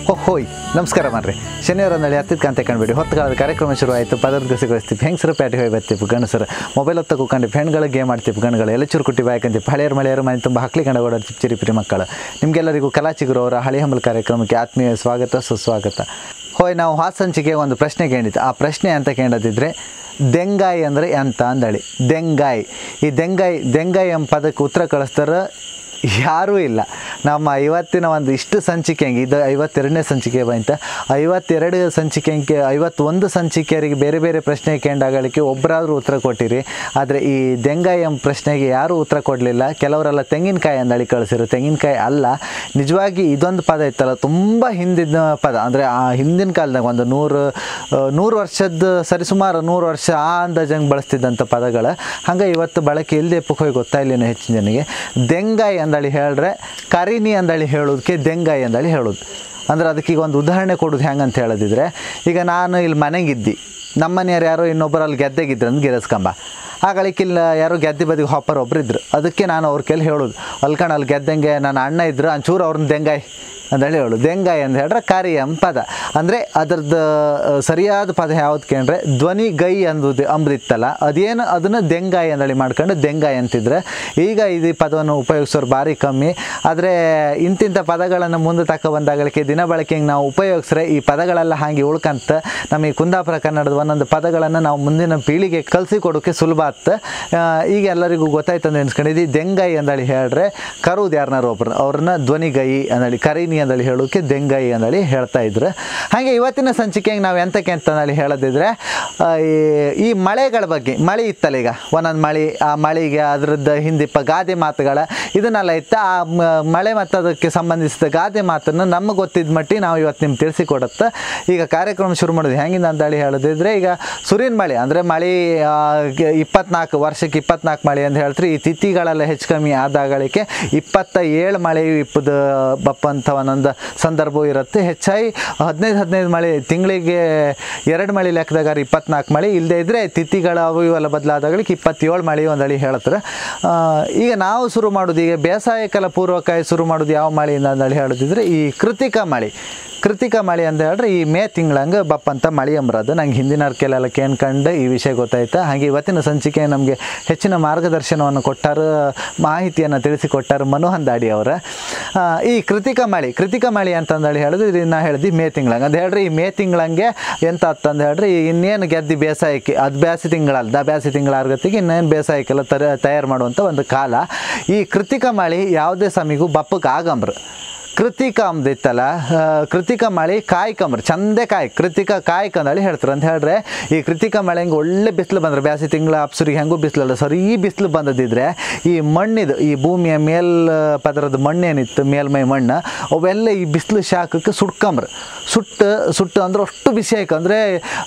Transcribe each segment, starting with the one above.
ಹೋಯ್ ನಮಸ್ಕಾರ ಮಾಡ್ರಿ ಶನಿವಾರ ನಳಿ ಹತ್ತಿದ ಕಾಂತೆ ಕಂಡ್ಬಿಡಿ ಹೊತ್ತು ಕಾಲದ ಕಾರ್ಯಕ್ರಮ ಶುರುವಾಯಿತು ಪದರ ಗಸಿಗೊಳಿಸ್ತೀವಿ ಹೆಂಗಸರು ಪ್ಯಾಟಿ ಹೋಗಿ ಬರ್ತೀವಿ ಗಣಸರು ಮೊಬೈಲ್ ಹೊತ್ತ ಕೂಕೊಂಡು ಹೆಣ್ಗಳು ಗೇಮ್ ಆಡ್ತೀವಿ ಗಣ್ಗಳು ಎಲ್ಲ ಚೂರು ಕುಟ್ಟಿ ಬಾಯ್ಕಂತೀವಿ ಹಳೆಯರು ಮಳೆಯರು ಮನೆ ತುಂಬ ಹಕ್ಲಿ ಕಂಡ ಓಡಾಡ್ತೀವಿ ಚಿರಿಪಿರಿ ಮಕ್ಕಳು ನಿಮಗೆಲ್ಲರಿಗೂ ಕಲಾಚಿಗುರು ಅವರ ಹಳಿ ಹಂಬಲ್ ಕಾರ್ಯಕ್ರಮಕ್ಕೆ ಆತ್ಮೀಯ ಸ್ವಾಗತ ಸುಸ್ವಾಗತ ಹೋಯ್ ನಾವು ಹಾಸಂಚಿಗೆ ಒಂದು ಪ್ರಶ್ನೆ ಕೇಳಿದ್ದು ಆ ಪ್ರಶ್ನೆ ಅಂತ ಕೇಳದಿದ್ರೆ ದೆಂಗಾಯಿ ಅಂದರೆ ಎಂತ ಅಂದಳಿ ದೆಂಗಾಯಿ ಈ ದೆಂಗಾಯಿ ದೆಂಗಾಯಿ ಎಂಬ ಪದಕ್ಕೆ ಉತ್ತರ ಕಳಿಸ್ತಾರೆ ಯಾರೂ ಇಲ್ಲ ನಮ್ಮ ಇವತ್ತಿನ ಒಂದು ಇಷ್ಟು ಸಂಚಿಕೆ ಹಂಗೆ ಇದು ಐವತ್ತೆರಡನೇ ಸಂಚಿಕೆ ಬಂತ ಐವತ್ತೆರಡು ಸಂಚಿಕೆ ಅಂಕೆ ಐವತ್ತೊಂದು ಸಂಚಿಕೆಯರಿಗೆ ಬೇರೆ ಬೇರೆ ಪ್ರಶ್ನೆ ಕೇಂಡಾಗಲಿಕ್ಕೆ ಒಬ್ಬರಾದರೂ ಉತ್ತರ ಕೊಟ್ಟಿರಿ ಆದರೆ ಈ ದೆಂಗಾಯಿ ಎಂಬ ಪ್ರಶ್ನೆಗೆ ಯಾರೂ ಉತ್ತರ ಕೊಡಲಿಲ್ಲ ಕೆಲವರೆಲ್ಲ ತೆಂಗಿನಕಾಯಿ ಅಂದಳಿ ಕಳಿಸಿರು ತೆಂಗಿನಕಾಯಿ ಅಲ್ಲ ನಿಜವಾಗಿ ಇದೊಂದು ಪದ ಇತ್ತಲ್ಲ ತುಂಬ ಹಿಂದಿನ ಪದ ಅಂದರೆ ಆ ಹಿಂದಿನ ಕಾಲದಾಗ ಒಂದು ನೂರು ಆ, ನೂರು ವರ್ಷದ ಸರಿಸುಮಾರು ನೂರು ವರ್ಷ ಆ ಅಂದಾಜಂಗೆ ಬಳಸ್ತಿದ್ದಂಥ ಪದಗಳು ಹಂಗೆ ಇವತ್ತು ಬಳಕೆ ಇಲ್ಲದೆ ಹೋಗಿ ಗೊತ್ತಾಯಿಲ್ಲೇನೋ ಹೆಚ್ಚಿನ ಜನಗೆ ದೆಂಗಾಯಿ ಅಂದಳಿ ಹೇಳ್ರೆ ಕರಿನಿ ಅಂದಳಿ ಹೇಳೋದಕ್ಕೆ ದೆಂಗಾಯಿ ಅಂದಳಿ ಹೇಳೋದು ಅಂದ್ರೆ ಅದಕ್ಕೆ ಈಗ ಒಂದು ಉದಾಹರಣೆ ಕೊಡೋದು ಹೆಂಗೆ ಅಂತ ಹೇಳೋದಿದ್ರೆ ಈಗ ನಾನು ಇಲ್ಲಿ ಮನೆಗಿದ್ದಿ ನಮ್ಮ ಮನೆಯವ್ರು ಯಾರೋ ಇನ್ನೊಬ್ಬರು ಅಲ್ಲಿ ಗೆದ್ದೆಗಿದ್ರು ಅಂತ ಗಿರಸ್ಕಂಬ ಆಗಳಿಕ್ಕಿಲ್ಲ ಯಾರೋ ಗೆದ್ದೆ ಬದಿಗೆ ಹಾಪರ್ ಒಬ್ರು ಇದ್ರು ಅದಕ್ಕೆ ನಾನು ಅವ್ರ ಕೈಲಿ ಹೇಳೋದು ಅಲ್ಕಣ ಅಲ್ಲಿ ಗೆದ್ದಂಗೆ ನನ್ನ ಅಣ್ಣ ಇದ್ರು ಒಂಚೂರು ಅವ್ರನ್ನ ದೆಂಗಾಯಿ ಅಂತೇಳಿ ಹೇಳು ದೆಂಗಾಯಿ ಅಂತ ಹೇಳ್ರೆ ಕರಿ ಎಂಬ ಪದ ಅಂದರೆ ಅದ್ರದ್ದು ಆ, ಸರಿಯಾದ ಪದ ಯಾವ್ದು ಕೇಂದ್ರೆ ಧ್ವನಿ ಗೈ ಅಂಬುದು ಅಂಬುದಿತ್ತಲ್ಲ ಅದೇನು ಅದನ್ನು ದೆಂಗಾಯಿ ಅಂದೇಳಿ ಮಾಡ್ಕೊಂಡು ದೆಂಗಾಯಿ ಅಂತಿದ್ರೆ ಈಗ ಇದು ಈ ಪದವನ್ನು ಉಪಯೋಗಿಸೋರು ಭಾರಿ ಕಮ್ಮಿ ಆದರೆ ಇಂತಿಂಥ ಪದಗಳನ್ನು ಮುಂದೆ ತಕ್ಕ ಬಂದಾಗಲಿಕ್ಕೆ ದಿನ ಬಳಕೆಗೆ ನಾವು ಉಪಯೋಗಿಸ್ರೆ ಈ ಪದಗಳೆಲ್ಲ ಹಾಗೆ ಉಳ್ಕಂತ ನಮಗೆ ಕುಂದಾಪುರ ಕನ್ನಡದ ಒಂದೊಂದು ಪದಗಳನ್ನು ನಾವು ಮುಂದಿನ ಪೀಳಿಗೆ ಕಲಿಸಿ ಕೊಡೋಕ್ಕೆ ಸುಲಭ ಆತ್ ಆ, ಈಗ ಎಲ್ಲರಿಗೂ ಗೊತ್ತಾಯ್ತು ಅಂತ ಎನ್ಸ್ಕೊಂಡಿದ್ದು ದೆಂಗಾಯಿ ಅಂದಳಿ ಹೇಳ್ರೆ ಕರುದು ಯಾರನ್ನಾರು ಒಬ್ರು ಅವ್ರನ್ನ ಧ್ವನಿಗೈ ಅಂದಳಿ ಕರೀನಿ ಅಂದಳಿ ಹೇಳೋಕೆ ದೆಂಗಾಯಿ ಅಂದಳಿ ಹೇಳ್ತಾ ಇದ್ರು ಹಾಗೆ ಇವತ್ತಿನ ಸಂಚಿಕೆಗೆ ನಾವು ಎಂತಕ್ಕೆ ಅಂತಂದೇಳಿ ಹೇಳೋದಿದ್ರೆ ಆ, ಈ- ಈ ಮಳೆಗಳ ಬಗ್ಗೆ ಮಳೆ ಇತ್ತಲ್ಲ ಈಗ ಒಂದೊಂದು ಮಳೆ ಆ ಮಳೆಗೆ ಅದ್ರದ್ದು ಹಿಂದಿಪ್ಪ ಗಾದೆ ಮಾತುಗಳ ಇದನ್ನೆಲ್ಲ ಇತ್ತು ಆ ಮ- ಮಳೆ ಮತ್ತು ಅದಕ್ಕೆ ಸಂಬಂಧಿಸಿದ ಗಾದೆ ಮಾತನ್ನು ನಮಗೆ ಗೊತ್ತಿದ್ದ ಮಟ್ಟಿ ನಾವು ಇವತ್ತು ನಿಮ್ಗೆ ತಿಳಿಸಿಕೊಡುತ್ತೆ ಈಗ ಕಾರ್ಯಕ್ರಮ ಶುರು ಮಾಡೋದು ಹೆಂಗಿಂದ ಅಂತೇಳಿ ಹೇಳೋದಿದ್ರೆ ಈಗ ಸುರಿನ ಮಳೆ ಅಂದರೆ ಮಳೆ ಆ, ಗೆ- ಇಪ್ಪತ್ನಾಲ್ಕು ವರ್ಷಕ್ಕೆ ಇಪ್ಪತ್ನಾಲ್ಕು ಮಳೆ ಅಂತ ಹೇಳ್ತಾರೆ ಈ ತಿಥಿಗಳೆಲ್ಲ ಹೆಚ್ಚು ಕಮ್ಮಿ ಆದಾಗಳಿಗೆ ಇಪ್ಪತ್ತ ಏಳು ಮಳೆ ಇಪ್ಪದ ಬಪ್ಪಂಥ ಒಂದೊಂದು ಸಂದರ್ಭ ಇರುತ್ತೆ ಹೆಚ್ಚಾಗಿ ಹದಿನೈದು ಹದಿನೈದು ಮಳೆ ತಿಂಗಳಿಗೆ ಎರಡು ಮಳೆ ಲೆಕ್ಕದಾಗ ಇಪ್ಪತ್ನಾಲ್ಕು ಮಳೆ ಇಲ್ಲದೆ ಇದ್ದರೆ ತಿಥಿಗಳು ಅವು ಇವೆಲ್ಲ ಬದಲಾದಾಗಳಿಗೆ ಇಪ್ಪತ್ತೇಳು ಮಳೆ ಒಂದಳಿ ಹೇಳ್ತಾರೆ ಆ, ಈಗ ನಾವು ಶುರು ಮಾಡೋದು ಈಗ ಬೇಸಾಯಕ್ಕೆಲ್ಲ ಪೂರ್ವಕಾಯಿ ಶುರು ಮಾಡೋದು ಯಾವ ಮಳೆಯಿಂದ ಅಂದೇಳಿ ಹೇಳೋದಿದ್ರೆ ಈ ಕೃತಿಕ ಮಳೆ ಕೃತಿಕ ಮಳೆ ಅಂತ ಹೇಳ್ರೆ ಈ ಮೇ ತಿಂಗಳಂಗೆ ಬಪ್ಪಂತ ಮಳೆ ಅಂಬ್ರದು ನಂಗೆ ಹಿಂದಿನ ಕೆಲವೆಲ್ಲ ಕೇಳ್ಕೊಂಡು ಈ ವಿಷಯ ಗೊತ್ತಾಯ್ತು ಹಾಗೆ ಇವತ್ತಿನ ಸಂಚಿಕೆ ನಮಗೆ ಹೆಚ್ಚಿನ ಮಾರ್ಗದರ್ಶನವನ್ನು ಕೊಟ್ಟಾರ ಮಾಹಿತಿಯನ್ನು ತಿಳಿಸಿಕೊಟ್ಟಾರ ಮನೋಹನ್ ಅವರ ಆ, ಈ ಕೃತಿಕ ಮಳೆ ಕೃತಿಕ ಮಳೆ ಅಂತಂದೇಳಿ ಹೇಳಿದ್ರೆ ಇದು ನಾ ಹೇಳಿದ್ವಿ ಮೇ ತಿಂಗಳಂಗೆ ಅಂತ ಹೇಳ್ರಿ ಈ ಮೇ ತಿಂಗಳಂಗೆ ಎಂತ ಅಂತಂದು ಹೇಳ್ರಿ ಇನ್ನೇನು ಗೆದ್ದಿ ಬೇಸಾಯಕ್ಕೆ ಅದು ಬ್ಯಾಸಿ ತಿಂಗಳಲ್ಲ ಬ್ಯಾಸಿ ತಿಂಗಳಾರ್ಗತ್ತಿಗೆ ಇನ್ನೇನು ಬೇಸಾಯಕ್ಕೆಲ್ಲ ತರ ತಯಾರು ಮಾಡುವಂಥ ಒಂದು ಕಾಲ ಈ ಕೃತಿಕ ಮಳೆ ಯಾವುದೇ ಸಮಯಗೂ ಬಪ್ಪಕ್ಕೆ ಆಗಂಬ್ರು ಕೃತಿಕ ಅಂದಿತ್ತಲ್ಲ ಆ, ಕೃತಿಕ ಮಳೆ ಕಾಯ್ಕಂಬ್ರಿ ಚಂದೆ ಕಾಯ್ ಕೃತಿಕ ಕಾಯ್ಕ ಅಂದೇಳಿ ಹೇಳ್ತಾರೆ ಅಂತ ಹೇಳ್ರೆ ಈ ಕೃತಿಕ ಮಳೆ ಹೆಂಗೆ ಒಳ್ಳೆ ಬಿಸಿಲು ಬಂದ್ರೆ ಬ್ಯಾಸಿ ತಿಂಗಳ ಅಪ್ಸುರಿಗೆ ಹೆಂಗೂ ಬಿಸಿಲಲ್ಲ ಸರಿ ಈ ಬಿಸಿಲು ಬಂದದಿದ್ರೆ ಈ ಮಣ್ಣಿದು ಈ ಭೂಮಿಯ ಮೇಲ್ ಪದರದ ಮಣ್ಣೇನಿತ್ತು ಮೇಲ್ಮೈ ಮಣ್ಣು ಅವೆಲ್ಲ ಈ ಬಿಸಿಲು ಶಾಖಕ್ಕೆ ಸುಟ್ಕಂಬ್ರು ಸುಟ್ಟು ಸುಟ್ಟು ಅಂದ್ರೆ ಅಷ್ಟು ಬಿಸಿ ಆಯ್ತು ಅಂದರೆ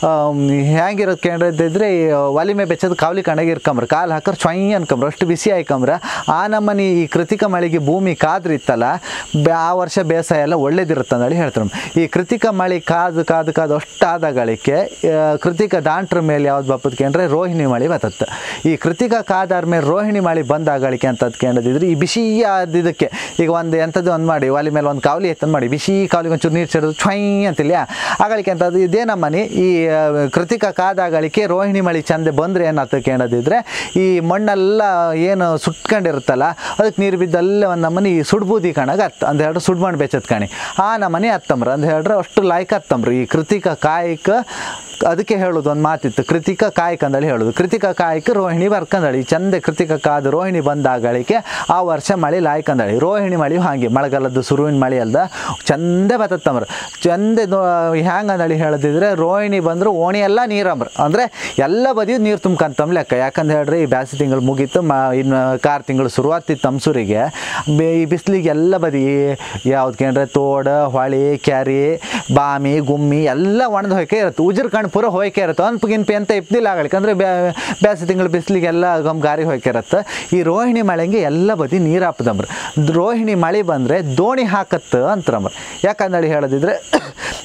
ಹೇಗಿರೋದು ಕೇಳಿದ್ರೆ ಈ ಒಲಿ ಮೇ ಬೆಚ್ಚದ ಕಾವಲಿ ಕಣಗೆ ಇರ್ಕಂಬ್ರ ಕಾಲು ಹಾಕರ್ ಚೊಯ್ ಅನ್ಕಂಬ್ರ ಅಷ್ಟು ಬಿಸಿ ಆಯ್ಕಂಬ್ರ ಆ ನಮ್ಮನಿ ಈ ಕೃತಿಕ ಮಳೆಗೆ ಭೂಮಿ ಕಾದ್ರಿತ್ತಲ್ಲ ಬೆ- ಆ ವರ್ಷ ಬೇಸಾಯ ಎಲ್ಲ ಒಳ್ಳೇದಿರುತ್ತೆ ಅಂದೇಳಿ ಹೇಳ್ತಾರೆ ಈ ಕೃತಿಕ ಮಳೆ ಕಾದು ಕಾದು ಕಾದು ಅಷ್ಟು ಆದಗಳಿಗೆ ಆ, ಕೃತಿಕ ದಾಂಟ್ರ ಮೇಲೆ ಯಾವ್ದು ಬಪ್ಪದ್ಕೆ ಅಂದರೆ ರೋಹಿಣಿ ಮಳೆ ಬರ್ತತ್ತೆ ಈ ಕೃತಿಕ ಕಾದಾರ ಮೇಲೆ ರೋಹಿಣಿ ಮಳೆ ಬಂದಾಗಳಿಕೆ ಅಂತ ಕೇಳದಿದ್ರೆ ಈ ಬಿಸಿ ಆದಿದ್ದಕ್ಕೆ ಈಗ ಒಂದು ಎಂಥದ್ದು ಒಂದು ಮಾಡಿ ಒಲಿ ಮೇಲೆ ಒಂದು ಕಾವಲಿ ಎತ್ತಂದು ಮಾಡಿ ಬಿಸಿ ಕಾವಲಿಗೆ ಒಂಚೂರು ನೀರು ಚೆಡೋದು ಛೊಯ್ ಅಂತಿಲ್ಲ ಆಗಳಿಕೆ ಅಂತ ಅದು ಇದೇನಮ್ಮನಿ ಈ ಆ, ಕೃತಿಕ ಕಾದಾಗಳಿಕೆ ರೋಹಿಣಿ ಮಳೆ ಚಂದ ಬಂದರೆ ಏನಾಗ್ತದೆ ಕೇಳದಿದ್ರೆ ಈ ಮಣ್ಣೆಲ್ಲ ಏನು ಸುಟ್ಕೊಂಡಿರುತ್ತಲ್ಲ ಅದಕ್ಕೆ ನೀರು ಬಿದ್ದಲ್ಲೇ ಒಂದು ನಮ್ಮನೆ ಈ ಸುಡ್ಬೂದಿ ಕಣಗ ಹತ್ತು ಅಂತ ಹೇಳ್ರೆ ಸುಡ್ಮಣ್ಣು ಬೆಚ್ಚತ್ ಕಾಣಿ ಆ ನಮ್ಮನೆ ಹತ್ತಂಬ್ರ ಅಂತ ಹೇಳ್ರೆ ಅಷ್ಟು ಲಾಯ್ಕ್ ಹತ್ತಂಬ್ರಿ ಈ ಕೃತಿಕ ಕಾಯಕ ಅದಕ್ಕೆ ಹೇಳೋದು ಒಂದು ಮಾತಿತ್ತು ಕೃತಿಕ ಕಾಯಕ ಅಂದೇಳಿ ಹೇಳೋದು ಕೃತಿಕ ಕಾಯಕ ರೋಹಿಣಿ ಬರ್ಕಂದಳಿ ಚಂದ ಕೃತಿಕ ಕಾದು ರೋಹಿಣಿ ಬಂದಾಗಳಿಕೆ ಆ ವರ್ಷ ಮಳೆ ಲಾಯ್ಕಂದಳಿ ರೋಹಿಣಿ ಮಳೆ ಹಾಗೆ ಮಳೆಗಾಲದ ಸುರುವಿನ ಮಳೆ ಅಲ್ದ ಚಂದೆ ಬತ್ತತ್ತಂಬ್ರ ಚಂದೆ ಹ್ಯಾಂಗೆ ಅಂದಳಿ ಹೇಳದಿದ್ರೆ ರೋಹಿಣಿ ಬಂದ್ರೆ ಓಣಿ ಎಲ್ಲ ನೀರಂಬ್ರ ಅಂದರೆ ಎಲ್ಲ ಬದಿಯು ನೀರು ತುಂಬ್ಕಂತಮ್ ಲೆಕ್ಕ ಯಾಕಂತ ಹೇಳ್ರಿ ಈ ಬ್ಯಾಸಿ ತಿಂಗಳು ಮುಗೀತು ಮ ಇನ್ನು ಕಾರ್ ತಿಂಗಳು ಶುರುವಾತಿತ್ತು ತಮ್ಸೂರಿಗೆ ಬೆ- ಈ ಬಿಸಿಲಿಗೆ ಎಲ್ಲ ಬದಿ ಯಾವ್ದು ಕೇಂದ್ರೆ ತೋಡ ಹೊಳಿ ಕ್ಯಾರಿ ಬಾಮಿ ಗುಮ್ಮಿ ಎಲ್ಲ ಒಣದು ಹೋಯ್ಕೆ ಇರುತ್ತೆ ಉಜ್ರ ಕಣ್ ಪೂರ ಹೋಯ್ಕೆ ಇರುತ್ತೆ ಅನ್ಪು ಗಿನ್ಪಿ ಅಂತ ಇಪ್ದಿಲ್ಲ ಆಗಲಿಕ್ಕೆ ಅಂದರೆ ಬ್ಯಾಸಿ ತಿಂಗಳು ಬಿಸಿಲಿಗೆಲ್ಲ ಗಮ್ ಗಾರಿ ಹೋಯ್ಕೆ ಇರುತ್ತೆ ಈ ರೋಹಿಣಿ ಮಳೆಗೆ ಎಲ್ಲ ಬದಿ ನೀರು ಹಾಪದಂಬ್ರ ರೋಹಿಣಿ ಮಳೆ ಬಂದರೆ ದೋಣಿ ಹಾಕತ್ತ ಅಂತಂಬ್ರ ಯಾಕಂದೇಳಿ ಹೇಳೋದಿದ್ರೆ